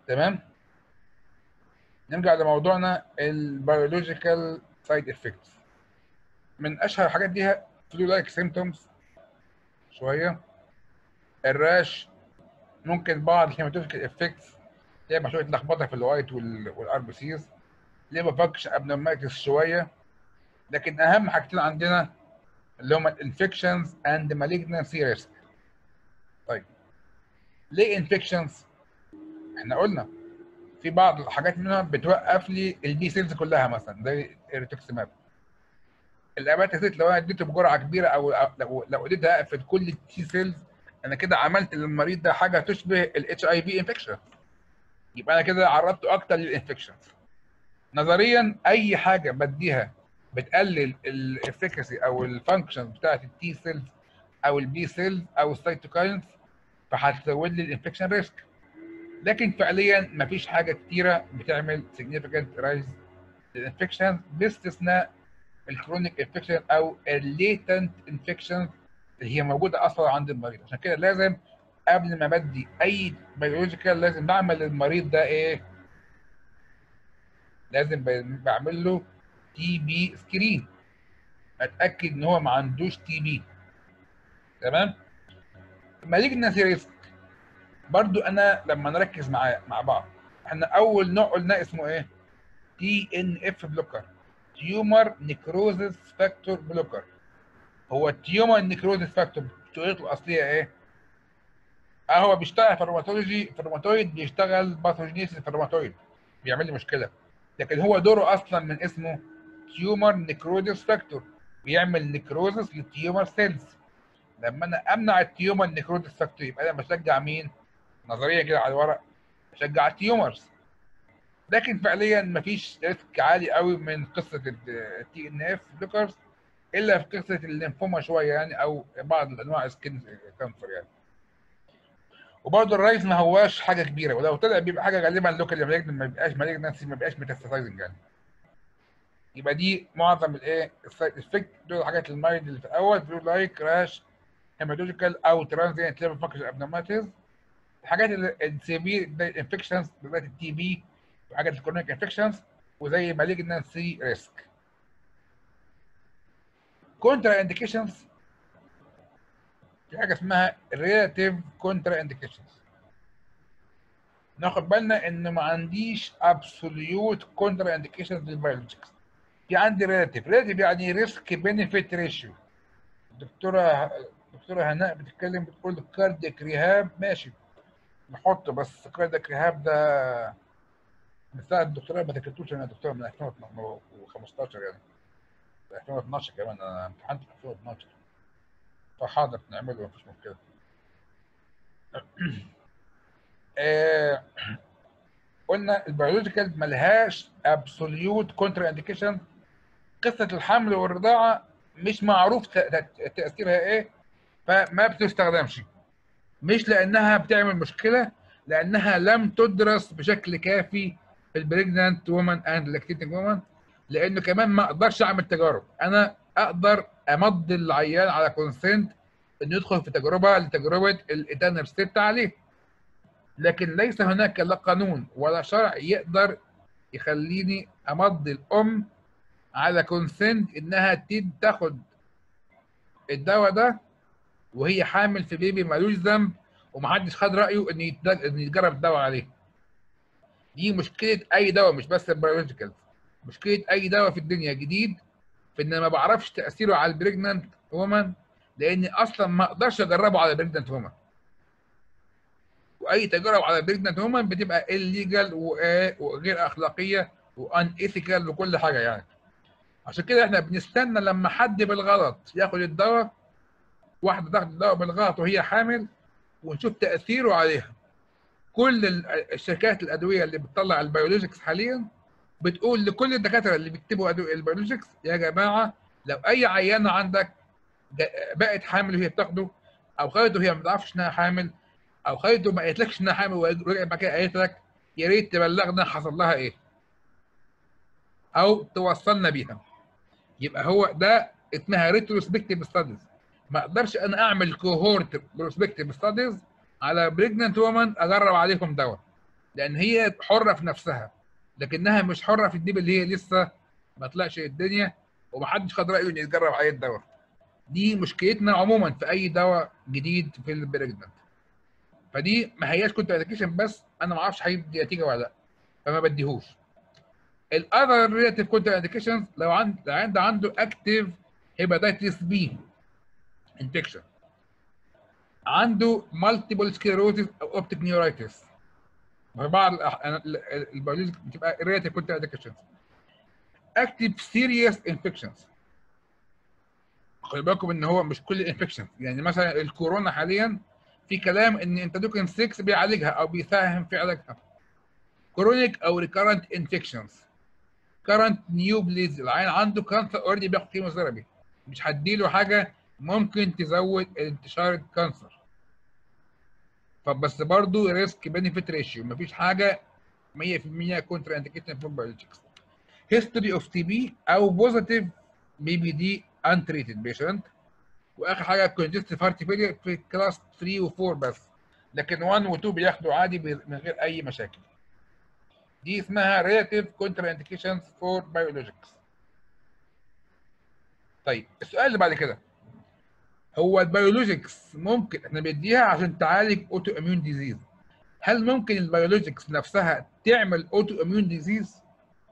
تمام نرجع لموضوعنا البيولوجيكال سايد افكتس من اشهر الحاجات دي فلو لايك سيمتومز شويه الراش ممكن بعض الهيماتولوجيكال افكتس تعمل شويه لخبطه في الوايت والار بي سيز ليفر فانكشن ابنورماليتيز شويه لكن اهم حاجتين عندنا اللي هم الانفكشنز اند مالجنسي ريسك طيب ليه انفكشنز احنا قلنا في بعض الحاجات منها بتوقف لي البي سيلز كلها مثلا زي الريتوكسيماب الاباتيسيت لو انا اديته بجرعه كبيره او لو لو اديت اقفل كل التي سيلز انا كده عملت للمريض ده حاجه تشبه الاتش اي في انفكشن يبقى انا كده عرضته اكتر للانفكشن نظريا اي حاجه بديها بتقلل الافكاسي او الفانكشن بتاعت التي سيلز او البي سيلز او السيتوكاينز فهتزود لي الانفكشن ريسك لكن فعليا مفيش حاجه كتيره بتعمل significant rise للانفكشن باستثناء الكرونيك انفكشن او الليتنت انفكشن اللي هي موجوده اصلا عند المريض عشان كده لازم قبل ما بدي اي بيولوجيكال لازم بعمل للمريض ده ايه؟ لازم بعمل له تي بي سكرين اتاكد ان هو ما عندوش تي بي تمام؟ مالجنسي ريسك برضو انا لما نركز مع مع بعض احنا اول نوع قلنا اسمه ايه؟ تي ان اف بلوكر تيومر نيكروزس فاكتور بلوكر هو التيومر نيكروزس فاكتور شغلته الاصليه ايه؟ اه هو بيشتغل في الروماتولوجي في الروماتويد بيشتغل باثوجينيسيس في الروماتويد بيعمل لي مشكله لكن هو دوره اصلا من اسمه تيومر نيكروزس فاكتور بيعمل نيكروزس للتيومر سيلز لما انا امنع التيومر نيكروزس فاكتور يبقى انا بشجع مين؟ نظريا كده على الورق بشجع التيومرز لكن فعليا مفيش ريسك عالي قوي من قصه التي ان اف بلوكرز الا في قصه الليمفوما شويه يعني او بعض انواع السكين كانسر يعني وبرضه الرايز ما هواش حاجه كبيره ولو طلع بيبقى حاجه غالبا لوكال مالجنت ما بيبقاش مالجنسي ما بيبقاش ميتاستاسايزنج يعني يبقى دي معظم الايه السايد افكت دول الحاجات المايلد اللي في الاول بيقول لايك راش هيماتولوجيكال او ترانزيانت ليفر فانكشن ابنورماليتيز الحاجات السيفير انفكشنز دلوقتي التي بي وحاجات الكرونيك انفكشنز وزي مالجنسي ريسك كونترا انديكيشنز في حاجه اسمها ريلاتيف كونترا انديكيشنز ناخد بالنا ان ما عنديش ابسوليوت كونترا انديكيشنز للبيولوجيكس في عندي ريلاتيف ريلاتيف يعني ريسك بينيفيت ريشيو الدكتوره دكتوره هناء بتتكلم بتقول كارديك ريهاب ماشي نحط بس كارديك ريهاب ده من ساعه الدكتوراه ما ذاكرتوش انا دكتور من 2015 يعني 2012 كمان انا امتحنت في 2012 فحاضر نعمله مفيش مشكله آه قلنا البيولوجيكال ملهاش ابسوليوت كونترا انديكيشن قصه الحمل والرضاعه مش معروف تاثيرها ايه فما بتستخدمش مش لانها بتعمل مشكله لانها لم تدرس بشكل كافي في البريجنانت وومن اند لاكتيتنج وومن لانه كمان ما اقدرش اعمل تجارب انا اقدر امضي العيان على كونسنت انه يدخل في تجربه لتجربه الاتانر ستيت عليه لكن ليس هناك لا قانون ولا شرع يقدر يخليني امضي الام على كونسنت انها تاخد الدواء ده وهي حامل في بيبي مالوش ذنب ومحدش خد رايه ان ان يتجرب الدواء عليه دي مشكله اي دواء مش بس البيولوجيكال مشكله اي دواء في الدنيا جديد في ان ما بعرفش تاثيره على البريجننت وومن لاني اصلا ما اقدرش اجربه على البريجننت وومن واي تجارب على البريجننت وومن بتبقى الليجال وغير اخلاقيه وان ايثيكال وكل حاجه يعني عشان كده احنا بنستنى لما حد بالغلط ياخد الدواء واحده تاخد الدواء بالغلط وهي حامل ونشوف تاثيره عليها كل الشركات الادويه اللي بتطلع البيولوجيكس حاليا بتقول لكل الدكاتره اللي بيكتبوا البيولوجيكس يا جماعه لو اي عيانه عندك بقت حامل وهي بتاخده او خدته وهي ما تعرفش انها حامل او خدته ما قالتلكش انها حامل ورجعت بعد كده قالت لك يا ريت تبلغنا حصل لها ايه او توصلنا بيها يبقى هو ده اسمها ريتروسبكتيف ستاديز ما اقدرش انا اعمل كوهورت بروسبكتيف ستاديز على بريجننت وومن اجرب عليهم دواء لان هي حره في نفسها لكنها مش حره في الديب اللي هي لسه ما طلعش الدنيا ومحدش خد رايه انه يتجرب عليه الدواء دي مشكلتنا عموما في اي دواء جديد في البريجننت فدي ما هياش كنت اديكيشن بس انا ما اعرفش هيدي نتيجه ولا لا فما بديهوش الاذر ريلاتيف كنت اديكيشنز لو عند لو عند عنده اكتيف هيباتيتس بي انفكشن عنده مالتيبل سكليروزيس او اوبتيك نيورايتس في بعض البيولوجيك بتبقى ريلاتيف كنت اديكيشنز اكتيف سيريس انفكشنز خلي بالكم ان هو مش كل الانفكشن يعني مثلا الكورونا حاليا في كلام ان انترلوكين 6 بيعالجها او بيساهم في علاجها كرونيك او ريكارنت انفكشنز كرنت نيو بليز العين عنده كانسر اوريدي بياخد كيموثيرابي مش هديله حاجه ممكن تزود انتشار الكانسر فبس برضه ريسك بنفيت ريشيو مفيش حاجه 100% كونترا انديكيشن فور بايولوجيكس هيستوري اوف تي بي او بوزيتيف بي بي دي انتريتد بيشنت واخر حاجه كونجستيف هارت فيلير في كلاس 3 و4 بس لكن 1 و2 بياخدوا عادي من غير اي مشاكل دي اسمها relative contraindications for biologics طيب السؤال اللي بعد كده هو البيولوجيكس ممكن احنا بنديها عشان تعالج اوتو اميون ديزيز هل ممكن البيولوجيكس نفسها تعمل اوتو اميون ديزيز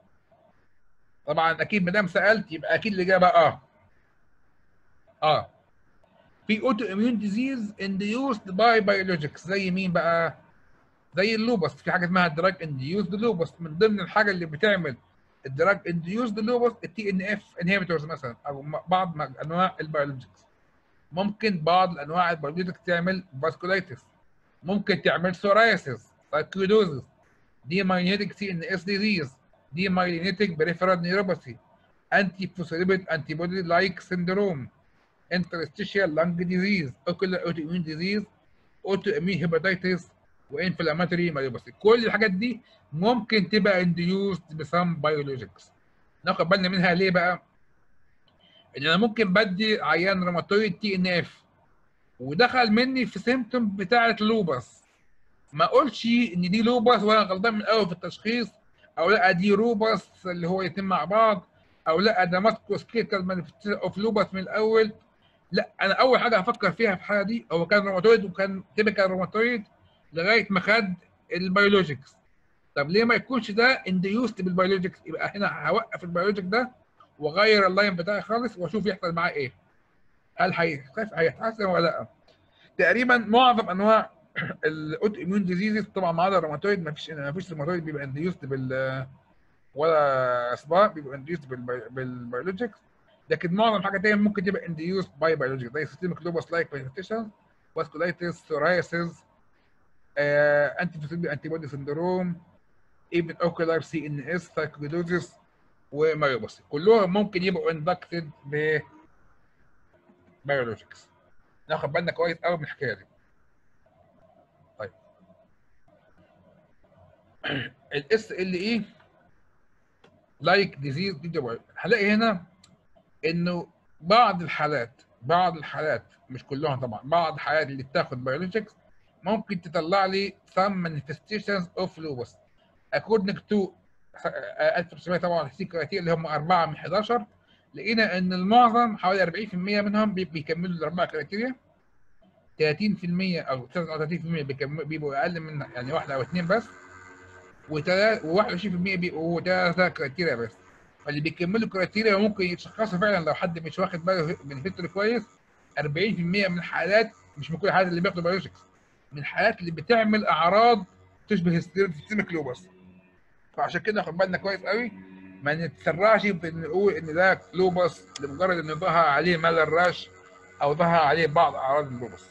طبعا اكيد ما دام سالت يبقى اكيد الاجابه اه اه في اوتو اميون ديزيز انديوسد باي بيولوجيكس زي مين بقى زي اللوبس في حاجه اسمها دراج انديوسد لوبس من ضمن الحاجه اللي بتعمل الدراج انديوسد لوبس التي ان اف انهبيتورز مثلا او بعض انواع البيولوجيكس ممكن بعض انواع البيولوجيكس تعمل فاسكولايتس ممكن تعمل سورايسيس سايكلودوزس دي مايلينيتك سي ان اس ديزيز دي مايلينيتك بريفرال نيوروباثي انتي فوسفوليبيد انتي بودي لايك سندروم interstitial lung disease ocular autoimmune disease autoimmune hepatitis وانفلاماتوري مايوباثي كل الحاجات دي ممكن تبقى induced بسم بيولوجيكس ناخد بالنا منها ليه بقى؟ ان انا ممكن بدي عيان روماتويد تي ان اف ودخل مني في سيمتوم بتاعه لوبس ما اقولش ان دي لوبس وانا غلطان من الاول في التشخيص او لا دي روبس اللي هو يتم مع بعض او لا ده ماسكوسكيتال مانيفستيشن اوف لوبس من الاول لا انا اول حاجه هفكر فيها في الحاله دي هو كان روماتويد وكان تيبيكال روماتويد لغايه ما خد البيولوجيكس طب ليه ما يكونش ده انديوست بالبيولوجيكس يبقى هنا هوقف البيولوجيك ده واغير اللاين بتاعي خالص واشوف يحصل معاه ايه هل هيخف هيتحسن ولا لا تقريبا معظم انواع الاوتو اميون ديزيزز طبعا ما عدا الروماتويد ما فيش ما فيش روماتويد بيبقى انديوست بال ولا صباع بيبقى انديوست بالبيولوجيكس لكن معظم حاجه تانية ممكن تبقى انديوست باي بيولوجيك زي سيستميك لوبس لايك مانيفستيشن فاسكولايتس سورايسيس انتي فوسفوليبيد انتي بودي سندروم ايبن اوكولار سي ان اس سايكلودوزيس ومايوباثي كلهم ممكن يبقوا اندكتد ب بيولوجيكس ناخد بالنا كويس قوي من الحكايه دي طيب الاس ال اي لايك ديزيز دي هلاقي هنا انه بعض الحالات بعض الحالات مش كلهم طبعا بعض الحالات اللي بتاخد بيولوجيكس ممكن تطلع لي some manifestations of lupus according to 1900 طبعا سي كرايتيريا اللي هم 4 من 11 لقينا ان المعظم حوالي 40% منهم بيكملوا الاربعه كرايتيريا 30% او 33% بيكملوا بيبقوا اقل من يعني واحده او اثنين بس و21% بيبقوا ثلاثه كرايتيريا بس فاللي بيكملوا الكرايتيريا ممكن يتشخصوا فعلا لو حد مش واخد باله من الفكر كويس 40% من الحالات مش من كل الحالات اللي بياخدوا بايوجيكس من الحالات اللي بتعمل اعراض تشبه السيستميك لوبس فعشان كده ناخد بالنا كويس قوي ما نتسرعش في نقول ان ده لوبس لمجرد ان ظهر عليه مال راش او ظهر عليه بعض اعراض اللوبس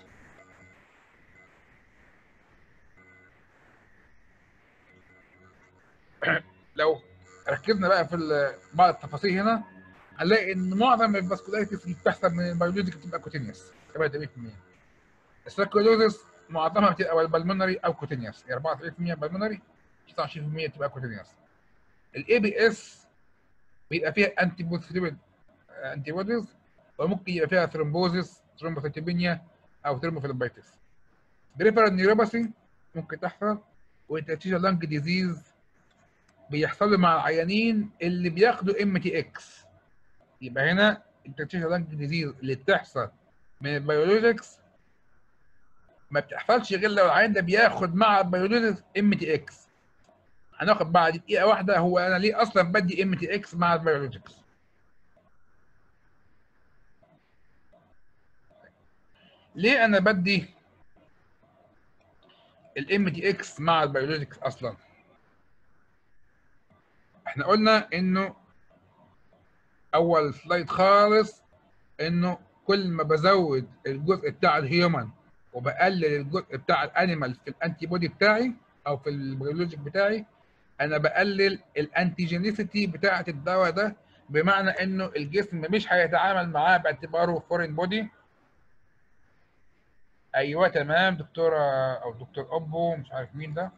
لو ركزنا بقى في بعض التفاصيل هنا هنلاقي ان معظم الفاسكولايتس اللي بتحصل من البيولوجيك بتبقى كوتينيوس 87% السيركولوزس معظمها بتبقى بالمونري او كوتينيوس 34% بالمونري 19% بتبقى كوتينيوس الاي بي اس بيبقى فيها انتي بوثيبل انتي بوديز وممكن يبقى فيها ثرومبوزيس ثرومبوسيتوبينيا او ثرومبوفيلوبايتس بريفرال نيوروباثي ممكن تحصل والانترستيشال لانج ديزيز بيحصلوا مع العيانين اللي بياخدوا ام تي اكس يبقى هنا الانترستيشال لانج ديزيز اللي بتحصل من البيولوجيكس ما بتحصلش غير لو العيان ده بياخد مع البيولوجيكس ام تي اكس هناخد بعد دقيقه واحده هو انا ليه اصلا بدي ام تي اكس مع البيولوجيكس ليه انا بدي الام تي اكس مع البيولوجيكس اصلا احنا قلنا انه اول سلايد خالص انه كل ما بزود الجزء بتاع الهيومن وبقلل الجزء بتاع الانيمال في الانتي بودي بتاعي او في البيولوجيك بتاعي انا بقلل الانتيجينيسيتي بتاعه الدواء ده بمعنى انه الجسم مش هيتعامل معاه باعتباره فورين بودي ايوه تمام دكتوره او دكتور ابو مش عارف مين ده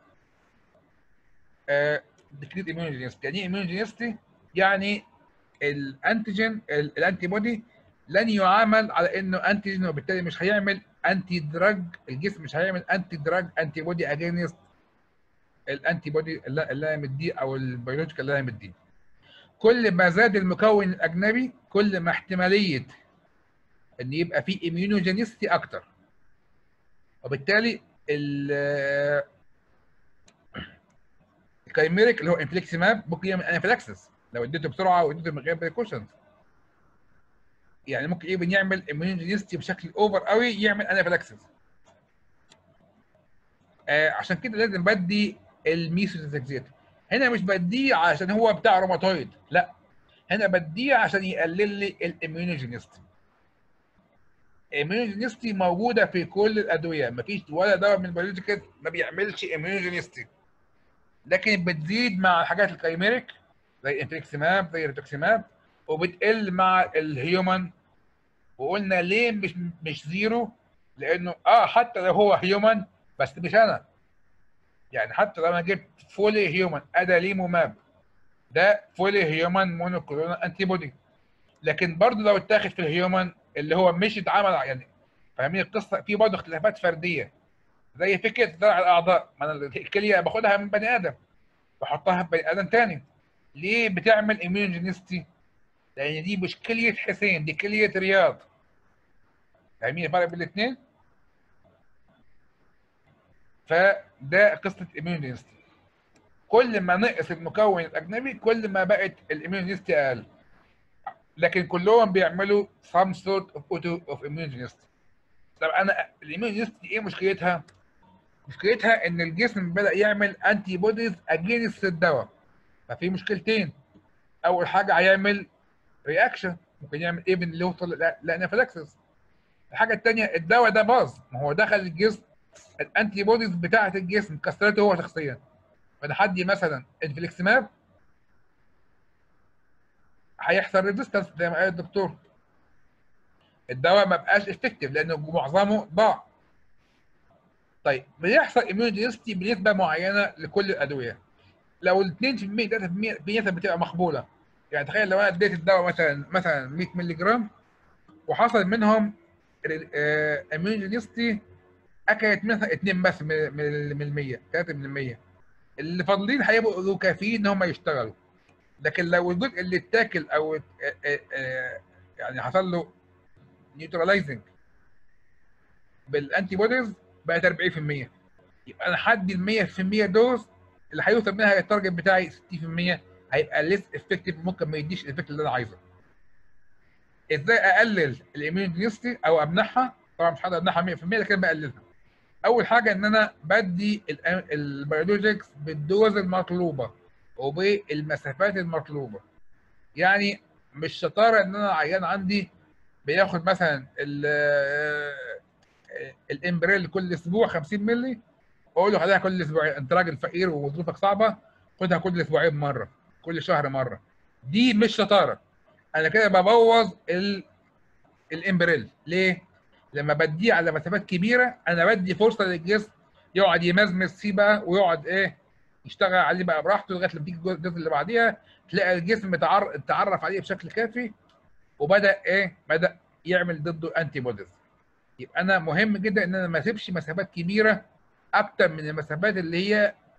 ديكريت ايميونوجينيستي يعني ايه ايميونوجينيستي يعني الانتيجين ال- الانتي بودي لن يعامل على انه انتيجين وبالتالي مش هيعمل انتي دراج الجسم مش هيعمل انتي دراج انتي بودي اجينست الانتي بودي اللي اللي انا مديه او البيولوجيكال اللي انا مديه كل ما زاد المكون الاجنبي كل ما احتماليه ان يبقى في اميونوجينيستي اكتر وبالتالي ال الكايميريك اللي هو انفليكسيماب ممكن يعمل انافلاكسس لو اديته بسرعه واديته من غير بريكوشنز يعني ممكن ايفن يعمل اميونوجينيستي بشكل اوفر قوي يعمل انافلاكسس آه عشان كده لازم بدي الميثوتريكسيت هنا مش بديه عشان هو بتاع روماتويد لا هنا بديه عشان يقلل لي الاميونوجينيستي اميونوجينيستي موجوده في كل الادويه مفيش ولا دواء من البيولوجيكال ما بيعملش اميونوجينيستي لكن بتزيد مع الحاجات الكايميريك زي الانفليكسيماب زي الريتوكسيماب وبتقل مع الهيومن وقلنا ليه مش مش زيرو لانه اه حتى لو هو هيومن بس مش انا يعني حتى لو انا جبت فولي هيومن اداليموماب ده فولي هيومن مونوكلونال انتي بودي لكن برضه لو اتاخد في الهيومن اللي هو مش اتعمل يعني فاهمين القصه في برضه اختلافات فرديه زي فكره زرع الاعضاء ما انا الكليه باخدها من بني ادم بحطها في بني ادم تاني ليه بتعمل اميونوجينيستي؟ لان دي مش كليه حسين دي كليه رياض فاهمين الفرق بين الاثنين؟ فده قصه اميونوجينيستي كل ما نقص المكون الاجنبي كل ما بقت الاميونوجينيستي اقل لكن كلهم بيعملوا some sort of auto of immunogenicity طب انا الاميونوجينيستي ايه مشكلتها؟ مشكلتها ان الجسم بدا يعمل انتي بوديز اجينست الدواء ففي مشكلتين اول حاجه هيعمل رياكشن ممكن يعمل ايه اللي يوصل لانافلاكسس الحاجه الثانيه الدواء ده باظ ما هو دخل الجسم الانتي بوديز بتاعه الجسم كسرته هو شخصيا فانا حدي مثلا انفليكسماب هيحصل ريزيستنس زي ما قال الدكتور الدواء ما بقاش افكتيف لانه معظمه ضاع طيب بيحصل اميونوجينيستي بنسبه معينه لكل الادويه لو ال 2% 3% في نسب بتبقى مقبوله يعني تخيل لو انا اديت الدواء مثلا مثلا 100 مللي جرام وحصل منهم اميونوجينيستي اكلت منها 2 بس من من ال 100 3 من ال 100 اللي فاضلين هيبقوا كافيين ان هم يشتغلوا لكن لو الجزء اللي اتاكل او ات- اه- اه- يعني حصل له نيوتراليزنج بالانتي بوديز بقت 40% يبقى انا حدي ال 100% دوز اللي هيوصل منها التارجت بتاعي 60% هيبقى ليس افكتيف ممكن ما يديش الافكت اللي انا عايزه. ازاي اقلل الاميونوجينيستي او امنعها؟ طبعا مش هقدر امنعها 100% لكن بقللها. اول حاجه ان انا بدي ال- البيولوجيكس بالدوز المطلوبه وبالمسافات المطلوبه. يعني مش شطاره ان انا عيان عندي بياخد مثلا ال- الامبريل كل اسبوع 50 مللي اقول له خليها كل اسبوعين انت راجل فقير وظروفك صعبه خدها كل اسبوعين مره كل شهر مره دي مش شطاره انا كده ببوظ ال... الامبريل ليه؟ لما بديه على مسافات كبيره انا بدي فرصه للجسم يقعد يمزمز فيه بقى ويقعد ايه يشتغل عليه بقى براحته لغايه لما تيجي الجزء اللي بعديها تلاقي الجسم تعر... تعرف عليه بشكل كافي وبدا ايه؟ بدا يعمل ضده انتي بوديز يبقى انا مهم جدا ان انا ما اسيبش مسافات كبيره اكتر من المسافات اللي هي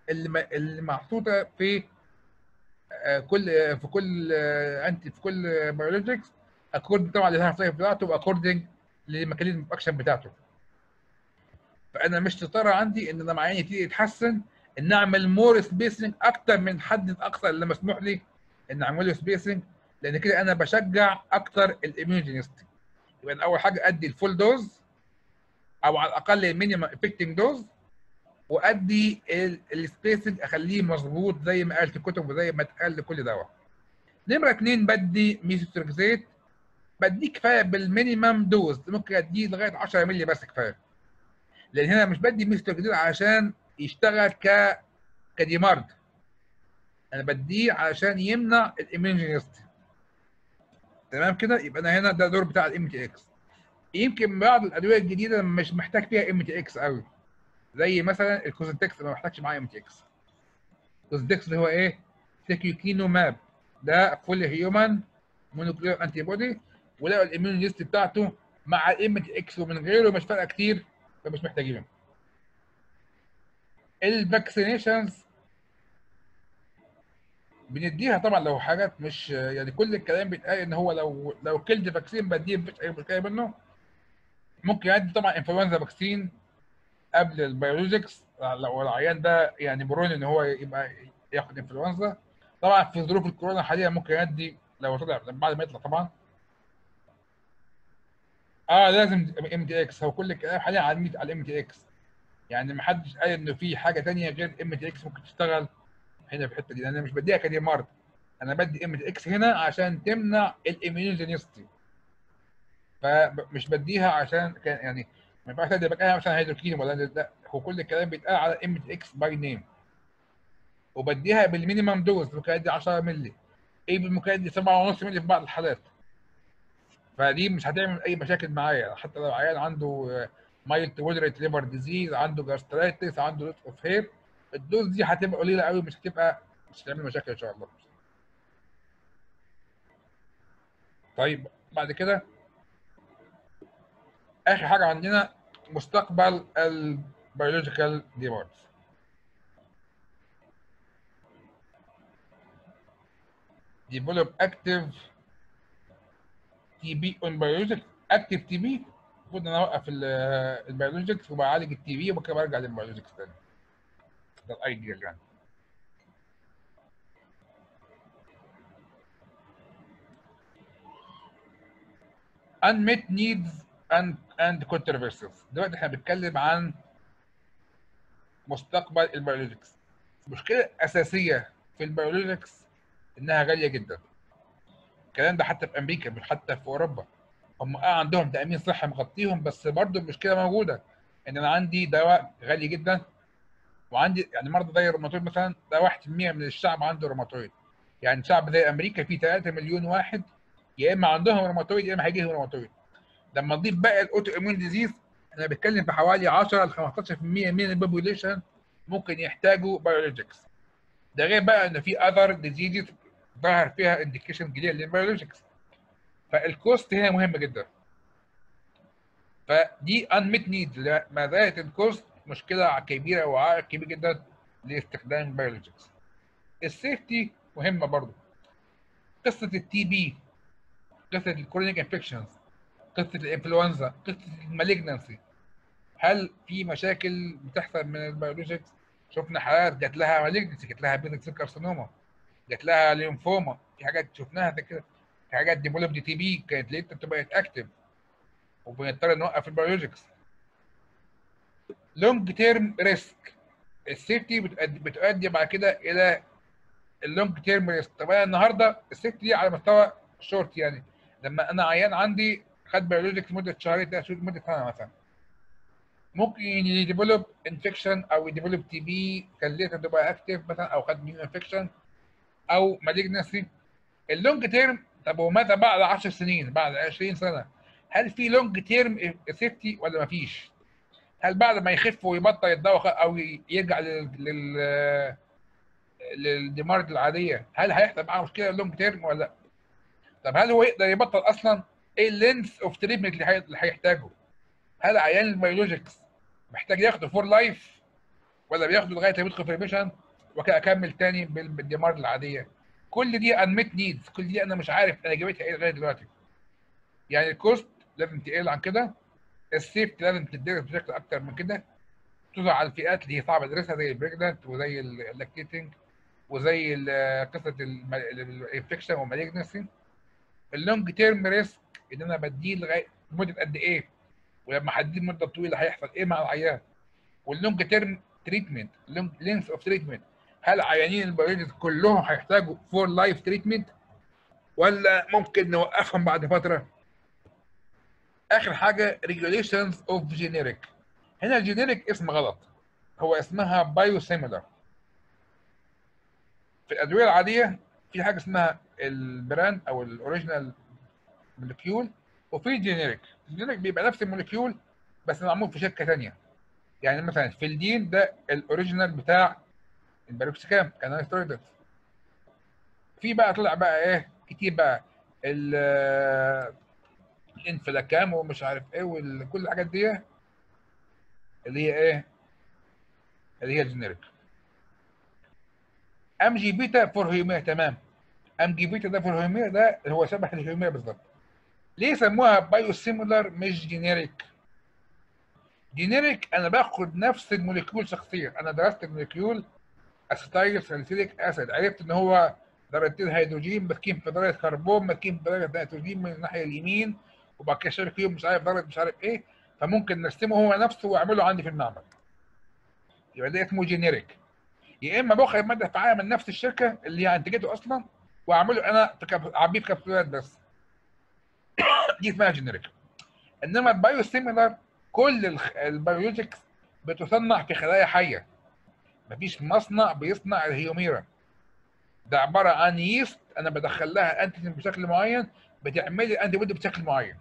اللي م- اللي محطوطه في آه، كل آه، في كل انت في كل بيولوجيكس اكورد طبعا للهاف لايف بتاعته واكوردنج للميكانيزم اكشن بتاعته فانا مش تطرى عندي ان انا معايا يبتدي يتحسن ان اعمل مور سبيسنج اكتر من الحد الاقصى اللي مسموح لي ان اعمله سبيسنج لان كده انا بشجع اكتر الاميونجينستي يبقى أنا اول حاجه ادي الفول دوز او على الاقل المينيمم افكتنج دوز وادي السبيسنج اخليه مظبوط زي ما قال في الكتب وزي ما اتقال لكل دواء. نمره اثنين بدي ميثوتريكزيت بديه كفايه بالمينيمم دوز ممكن اديه لغايه 10 مللي بس كفايه. لان هنا مش بدي ميثوتريكزيت عشان يشتغل ك كديمارد. انا بديه عشان يمنع الاميونجينستي. تمام كده يبقى انا هنا ده دور بتاع الام تي اكس. يمكن بعض الادويه الجديده مش محتاج فيها ام تي اكس قوي. زي مثلا الكوزنتكس ما محتاجش معاه ام تي اكس الكوزنتكس اللي هو ايه تيكيوكينو ماب ده فول هيومن مونوكلير انتي بودي ولقوا الاميون ليست بتاعته مع الام تي اكس ومن غيره مش فارقه كتير فمش محتاجينه الفاكسينيشنز بنديها طبعا لو حاجات مش يعني كل الكلام بيتقال ان هو لو لو كلت فاكسين بديه مفيش اي مشكله منه ممكن ادي طبعا انفلونزا فاكسين قبل البيولوجيكس لو العيان ده يعني برون ان هو يبقى ياخد انفلونزا طبعا في ظروف الكورونا حاليا ممكن يدي لو طلع بعد ما يطلع طبعا اه لازم ام تي اكس هو كل الكلام حاليا على الميت على الام تي اكس يعني ما حدش قال انه في حاجه ثانيه غير الام تي اكس ممكن تشتغل هنا في الحته دي لان انا مش بديها كديمارد انا بدي ام تي اكس هنا عشان تمنع الاميونوجينيستي فمش بديها عشان كان يعني ما ينفعش ادي بقى مثلا هيدروكين ولا لا هو كل الكلام بيتقال على ام تي اكس باي نيم وبديها بالمينيمم دوز ممكن ادي 10 مللي ايه ممكن ادي 7.5 مللي في بعض الحالات فدي مش هتعمل اي مشاكل معايا حتى لو عيان عنده مايلد مودريت ليبر ديزيز عنده جاسترايتس عنده لوس اوف هير الدوز دي هتبقى قليله قوي مش هتبقى مش هتعمل مشاكل ان شاء الله طيب بعد كده اخر حاجه عندنا مستقبل البيولوجيكال ديماردز develop active تي بي اون بيولوجيك اكتف تي بي المفروض ان انا اوقف البيولوجيكس وبعالج التي بي وبعد كده برجع للبيولوجيكس تاني ده الايديال يعني unmet needs and and controversies دلوقتي احنا بنتكلم عن مستقبل البيولوجيكس مشكله اساسيه في البيولوجيكس انها غاليه جدا الكلام ده حتى في امريكا مش حتى في اوروبا هم اه عندهم تامين صحي مغطيهم بس برضه المشكله موجوده ان انا عندي دواء غالي جدا وعندي يعني مرضى زي الروماتويد مثلا ده 1% من الشعب عنده روماتويد يعني شعب زي امريكا فيه 3 مليون واحد يا اما عندهم روماتويد يا اما هيجي لهم روماتويد لما نضيف بقى الاوتو اميون ديزيز انا بتكلم في حوالي 10 ل 15% من البوبوليشن ممكن يحتاجوا بيولوجيكس ده غير بقى ان في اذر ديزيزز ظهر فيها انديكيشن جديد للبيولوجيكس فالكوست هنا مهم جدا فدي انميت نيد ما زالت الكوست مشكله كبيره وعائق كبير جدا لاستخدام البيولوجيكس السيفتي مهمه برضو قصه التي بي قصه الكرونيك انفكشنز قصه الانفلونزا قصه المالجنسي هل في مشاكل بتحصل من البيولوجيكس شفنا حالات جات لها مالجنسي جات لها بيزك سيل كارسينوما جات لها ليمفوما في حاجات شفناها زي كده في حاجات ديفلوب دي تي بي كانت ليت بتبقى اكتف وبنضطر نوقف البيولوجيكس لونج تيرم ريسك السيفتي بتؤدي, بتؤدي بعد كده الى اللونج تيرم ريسك طب انا النهارده السيفتي دي على مستوى شورت يعني لما انا عيان عندي خد بيولوجيكس مده شهرين ثلاث شهور مده سنه مثلا ممكن يديفلوب انفكشن او يديفلوب تي بي كان ليتر تبقى اكتف مثلا او خد نيو انفكشن او مالجنسي اللونج تيرم طب وماذا بعد 10 سنين بعد 20 سنه هل في لونج تيرم سيفتي ولا ما فيش؟ هل بعد ما يخف ويبطل الدواء او يرجع لل لل للدمارد العاديه هل هيحصل معاه مشكله لونج تيرم ولا لا؟ طب هل هو يقدر يبطل اصلا؟ ايه اللينث اوف تريتمنت اللي هيحتاجه؟ هل عيان البيولوجيكس محتاج ياخده فور لايف ولا بياخده لغايه ما يدخل في ريميشن وكده اكمل تاني بال- بالدمار العاديه كل دي انميت نيدز كل دي انا مش عارف انا جابتها ايه لغايه دلوقتي يعني الكوست لازم تقل عن كده السيفت لازم تدرس بشكل اكتر من كده توزع على الفئات اللي هي صعب ادرسها زي البريجننت وزي اللاكتيتنج وزي ال- قصه الانفكشن والمالجنسي اللونج تيرم ريسك ان انا بديه لغايه مده قد ايه ولما احدد المده الطويله هيحصل ايه مع العيان واللونج تيرم تريتمنت لينث اوف تريتمنت هل عيانين البيولوجيست كلهم هيحتاجوا فور لايف تريتمنت ولا ممكن نوقفهم بعد فتره اخر حاجه ريجوليشنز اوف جينيريك هنا الجينيريك اسم غلط هو اسمها بايو سيميلر في الادويه العاديه في حاجه اسمها البراند او الاوريجينال مولكيول وفي جينيريك الجينيريك بيبقى نفس المولكيول بس معمول في شركه ثانيه يعني مثلا فيلدين ده الاوريجينال بتاع الباروكسيكام كان ستيرويدز في بقى طلع بقى ايه كتير بقى ال الانفلاكام ومش عارف ايه وكل الحاجات دي اللي هي ايه اللي هي الجينيريك ام جي بيتا فور هيوميا تمام ام جي بيتا ده فور هيوميا ده هو شبه الهيوميا بالظبط ليه سموها بايو سيمولار مش جينيريك جينيريك انا باخد نفس الموليكيول شخصيا انا درست الموليكيول اسيتايل ساليسيليك اسيد عرفت ان هو درجتين هيدروجين ماسكين في درجه كربون ماسكين في درجه نيتروجين من الناحيه اليمين وبعد كده شارك فيهم مش عارف درجه مش عارف ايه فممكن نرسمه هو نفسه واعمله عندي في المعمل يبقى ده اسمه جينيريك يا اما باخد ماده فعاله من نفس الشركه اللي هي انتجته اصلا واعمله انا في كب- اعبيه في كبسولات بس دي اسمها جينيريك انما البايو سيميلار كل الخ- البيولوجيكس بتصنع في خلايا حيه مفيش مصنع بيصنع الهيوميرا ده عباره عن ييست انا بدخل لها انتيجين بشكل معين بتعمل لي انتي بودي بشكل معين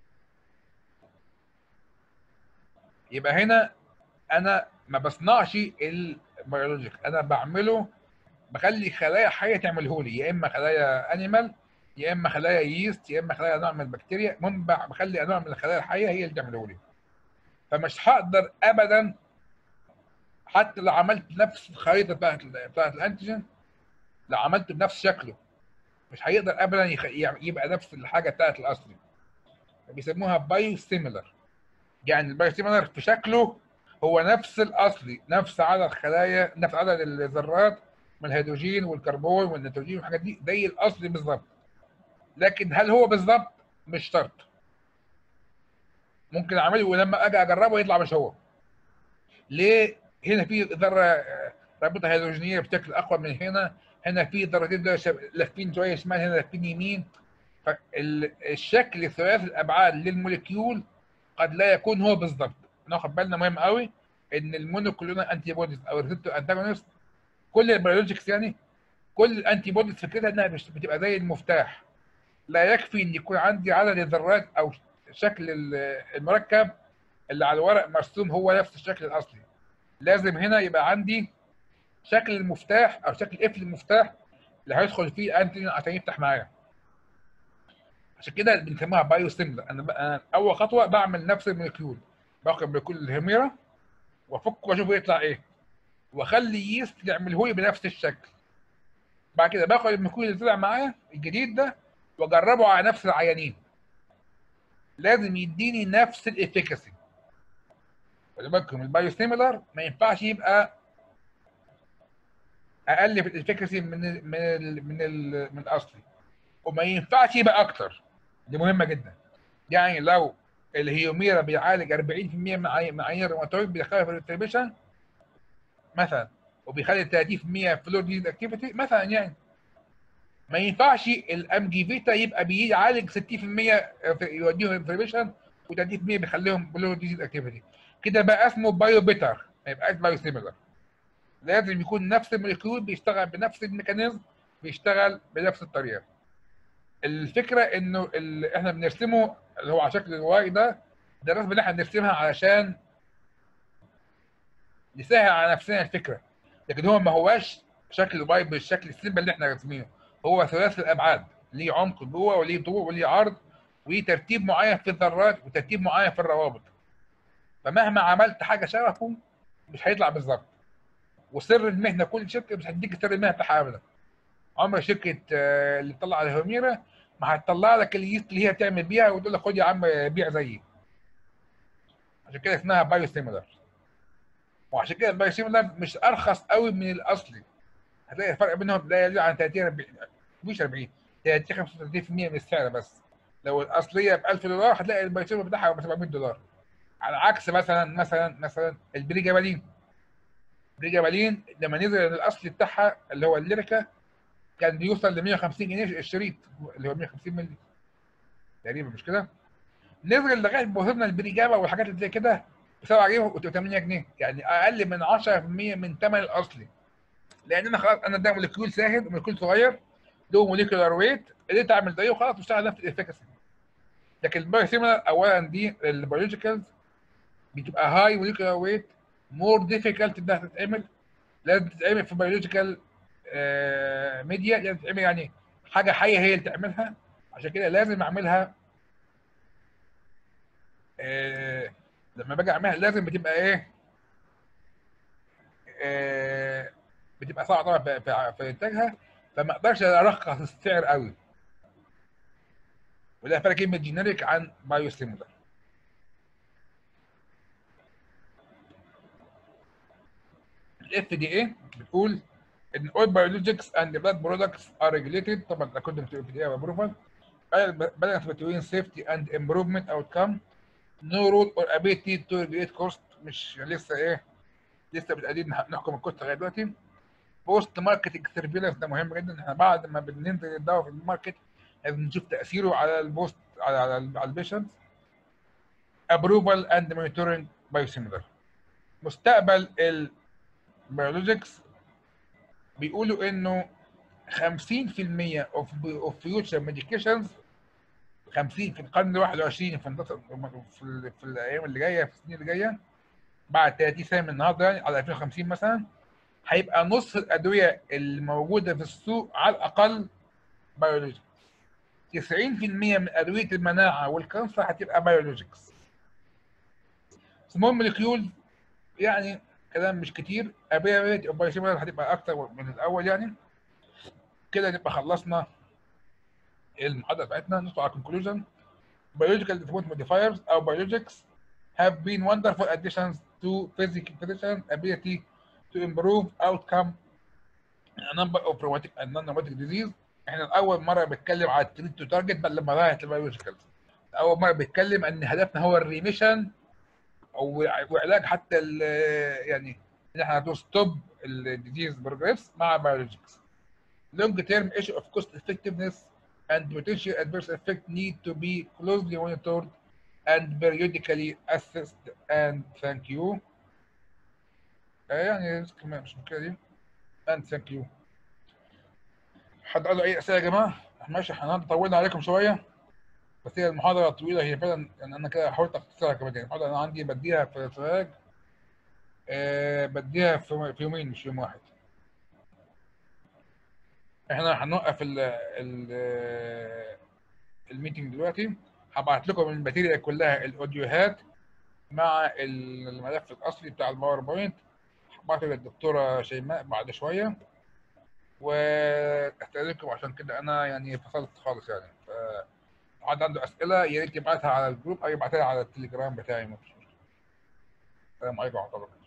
يبقى هنا انا ما بصنعش البيولوجيك انا بعمله بخلي خلايا حيه تعمله لي يا اما خلايا انيمال يا اما خلايا ييست يا اما خلايا نوع من البكتيريا المهم بع- بخلي انواع من الخلايا الحيه هي اللي تعمله لي فمش هقدر ابدا حتى لو عملت نفس الخريطه بتاعت بتاعت الانتيجين لو عملته بنفس شكله مش هيقدر ابدا يخ... يع- يبقى نفس الحاجه بتاعت الاصلي بيسموها بايو سيميلر يعني البايو سيميلر في شكله هو نفس الاصلي نفس عدد خلايا نفس عدد الذرات من الهيدروجين والكربون والنيتروجين والحاجات دي زي الاصلي بالظبط لكن هل هو بالظبط مش شرط ممكن اعمله ولما اجي اجربه يطلع مش هو ليه هنا في ذره آه، رابطه هيدروجينيه بشكل اقوى من هنا هنا في ذرتين دول شب- لافين شويه شمال هنا لافين يمين فالشكل ثلاثي الابعاد للموليكيول قد لا يكون هو بالظبط ناخد بالنا مهم قوي ان المونوكلونال انتي بوديز او الريسبتور انتاجونست كل البيولوجيكس يعني كل الانتي بوديز فكرتها انها مش بتبقى زي المفتاح لا يكفي ان يكون عندي عدد الذرات او شكل ال- المركب اللي على الورق مرسوم هو نفس الشكل الاصلي لازم هنا يبقى عندي شكل المفتاح او شكل قفل المفتاح اللي هيدخل فيه الانتيجين عشان يفتح معايا عشان كده بنسميها بايو سيميلر انا, ب... أنا اول خطوه بعمل نفس الموليكيول باخد موليكيول الهيميرا وافك واشوف يطلع ايه واخلي ييست يعمله لي بنفس الشكل بعد كده باخد الموليكيول اللي طلع معايا الجديد ده واجربه على نفس العيانين لازم يديني نفس الافيكاسي خلي بالكم البايو سيميلر ما ينفعش يبقى اقل في الافيكاسي من ال من ال من ال من الاصلي وما ينفعش يبقى اكتر دي مهمه جدا يعني لو الهيوميرا بيعالج 40% من عي- من عيان الروماتويد بيدخلها في الانتربيشن مثلا وبيخلي 30% فلور ديز اكتيفيتي مثلا يعني ما ينفعش الامجي فيتا يبقى بيعالج 60% في- يوديهم انفرميشن و30% بيخليهم بلو ديزيز اكتيفيتي كده بقى اسمه بايو بيتر ما يبقاش بايو سيميلر لازم يكون نفس الموليكيول بيشتغل بنفس الميكانيزم بيشتغل بنفس الطريقه الفكره انه اللي احنا بنرسمه اللي هو على شكل الواي ده ده الرسمه اللي احنا بنرسمها علشان نسهل على نفسنا الفكره لكن هو ما هواش شكل الواي بالشكل السيمبل اللي احنا راسمينه هو ثلاثي الابعاد ليه عمق جوه وليه طول وليه عرض وليه ترتيب معين في الذرات وترتيب معين في الروابط فمهما عملت حاجه شبهه مش هيطلع بالظبط وسر المهنه كل شركه مش هتديك سر المهنه بتاعها ابدا عمر شركه آه، اللي تطلع على هوميرا ما هتطلع لك اليست اللي هي بتعمل بيها وتقول لك خد يا عم بيع زيي عشان كده اسمها بايو سيميلر وعشان كده البايو سيميلر مش ارخص قوي من الاصلي هتلاقي الفرق بينهم لا يزيد عن 30 40 مش 40 30 35% من السعر بس لو الاصليه ب 1000 دولار هتلاقي البايو سيميلر بتاعها ب 700 دولار على عكس مثلا مثلا مثلا البريجابالين البريجابالين لما نزل الاصلي بتاعها اللي هو الليريكا كان بيوصل ل 150 جنيه الشريط اللي هو 150 مللي تقريبا مش كده؟ نزل لغايه ما وصلنا البريجابا والحاجات اللي زي كده ب 7 جنيه و 8 جنيه يعني اقل من 10% من ثمن الاصلي لان انا خلاص انا ده موليكيول ساهل موليكيول صغير له موليكولار ويت قدرت اعمل زيه وخلاص بشتغل نفس الافكاسي لكن البايو سيميلر اولا دي البيولوجيكالز بتبقى هاي موليكولار ويت مور ديفيكالت انها تتعمل لازم تتعمل في بيولوجيكال ميديا لازم تتعمل يعني حاجه حيه هي اللي تعملها عشان كده لازم اعملها آه، لما باجي اعملها لازم بتبقى ايه آه، بتبقى صعبه طبعا في- في في انتاجها فما اقدرش ارخص السعر قوي وده فرق كلمه جينيريك عن بايو سيميلر الاف دي اي بتقول ان all biologics and blood products are regulated طبعا according to FDA approval balance between safety and improvement outcome no rule or ability to regulate cost مش لسه ايه لسه بالقديم نحكم الكوست لغايه دلوقتي بوست ماركتنج سيرفيلانس ده مهم جدا احنا بعد ما بننزل الدواء في الماركت لازم نشوف تاثيره على البوست على على, على البيشنت ابروفال اند مونيتورنج بايوسيميلر مستقبل البيولوجيكس بيقولوا انه 50% اوف اوف فيوتشر ميديكيشنز 50 في القرن ال 21 في النص- في, ال- في الايام اللي جايه في السنين اللي جايه بعد 30 سنه من النهارده يعني على 2050 مثلا هيبقى نص الادويه اللي موجوده في السوق على الاقل بيولوجيك 90% من ادويه المناعه والكانسر هتبقى بيولوجيكس سمول موليكيول يعني كلام مش كتير ابيلابيلتي اوف بايوسيميلر هتبقى اكتر من الاول يعني كده نبقى خلصنا المحاضره بتاعتنا ندخل على conclusion biological default modifiers او biologics have been wonderful additions to physical physician ability to improve outcome in a number of rheumatic and non-rheumatic disease احنا الاول مره بنتكلم على التريد تو تارجت بل لما راحت البيولوجيكال اول مره بنتكلم ان هدفنا هو الريميشن او وعلاج حتى ال يعني ان احنا تو ستوب الديزيز بروجريس مع biologics long term issue of cost effectiveness and potential adverse effect need to be closely monitored and periodically assessed and thank you آه يعني كمان مش مشكلة دي and thank you حد قال له اي اسئله يا جماعه ماشي احنا النهارده طولنا عليكم شويه بس هي المحاضره طويله هي فعلا يعني انا كده حاولت اختصرها كمان يعني المحاضره انا عندي بديها في فراج آه بديها في في يومين مش يوم واحد احنا هنوقف ال ال الميتنج دلوقتي هبعت لكم الماتيريال كلها الاوديوهات مع الملف الاصلي بتاع الباوربوينت هبعته للدكتوره شيماء بعد شويه واستاذنكم عشان كده انا يعني فصلت خالص يعني ف حد عنده اسئله يا ريت يبعتها على الجروب او يبعتها على التليجرام بتاعي مفيش مشكله السلام عليكم ورحمه الله وبركاته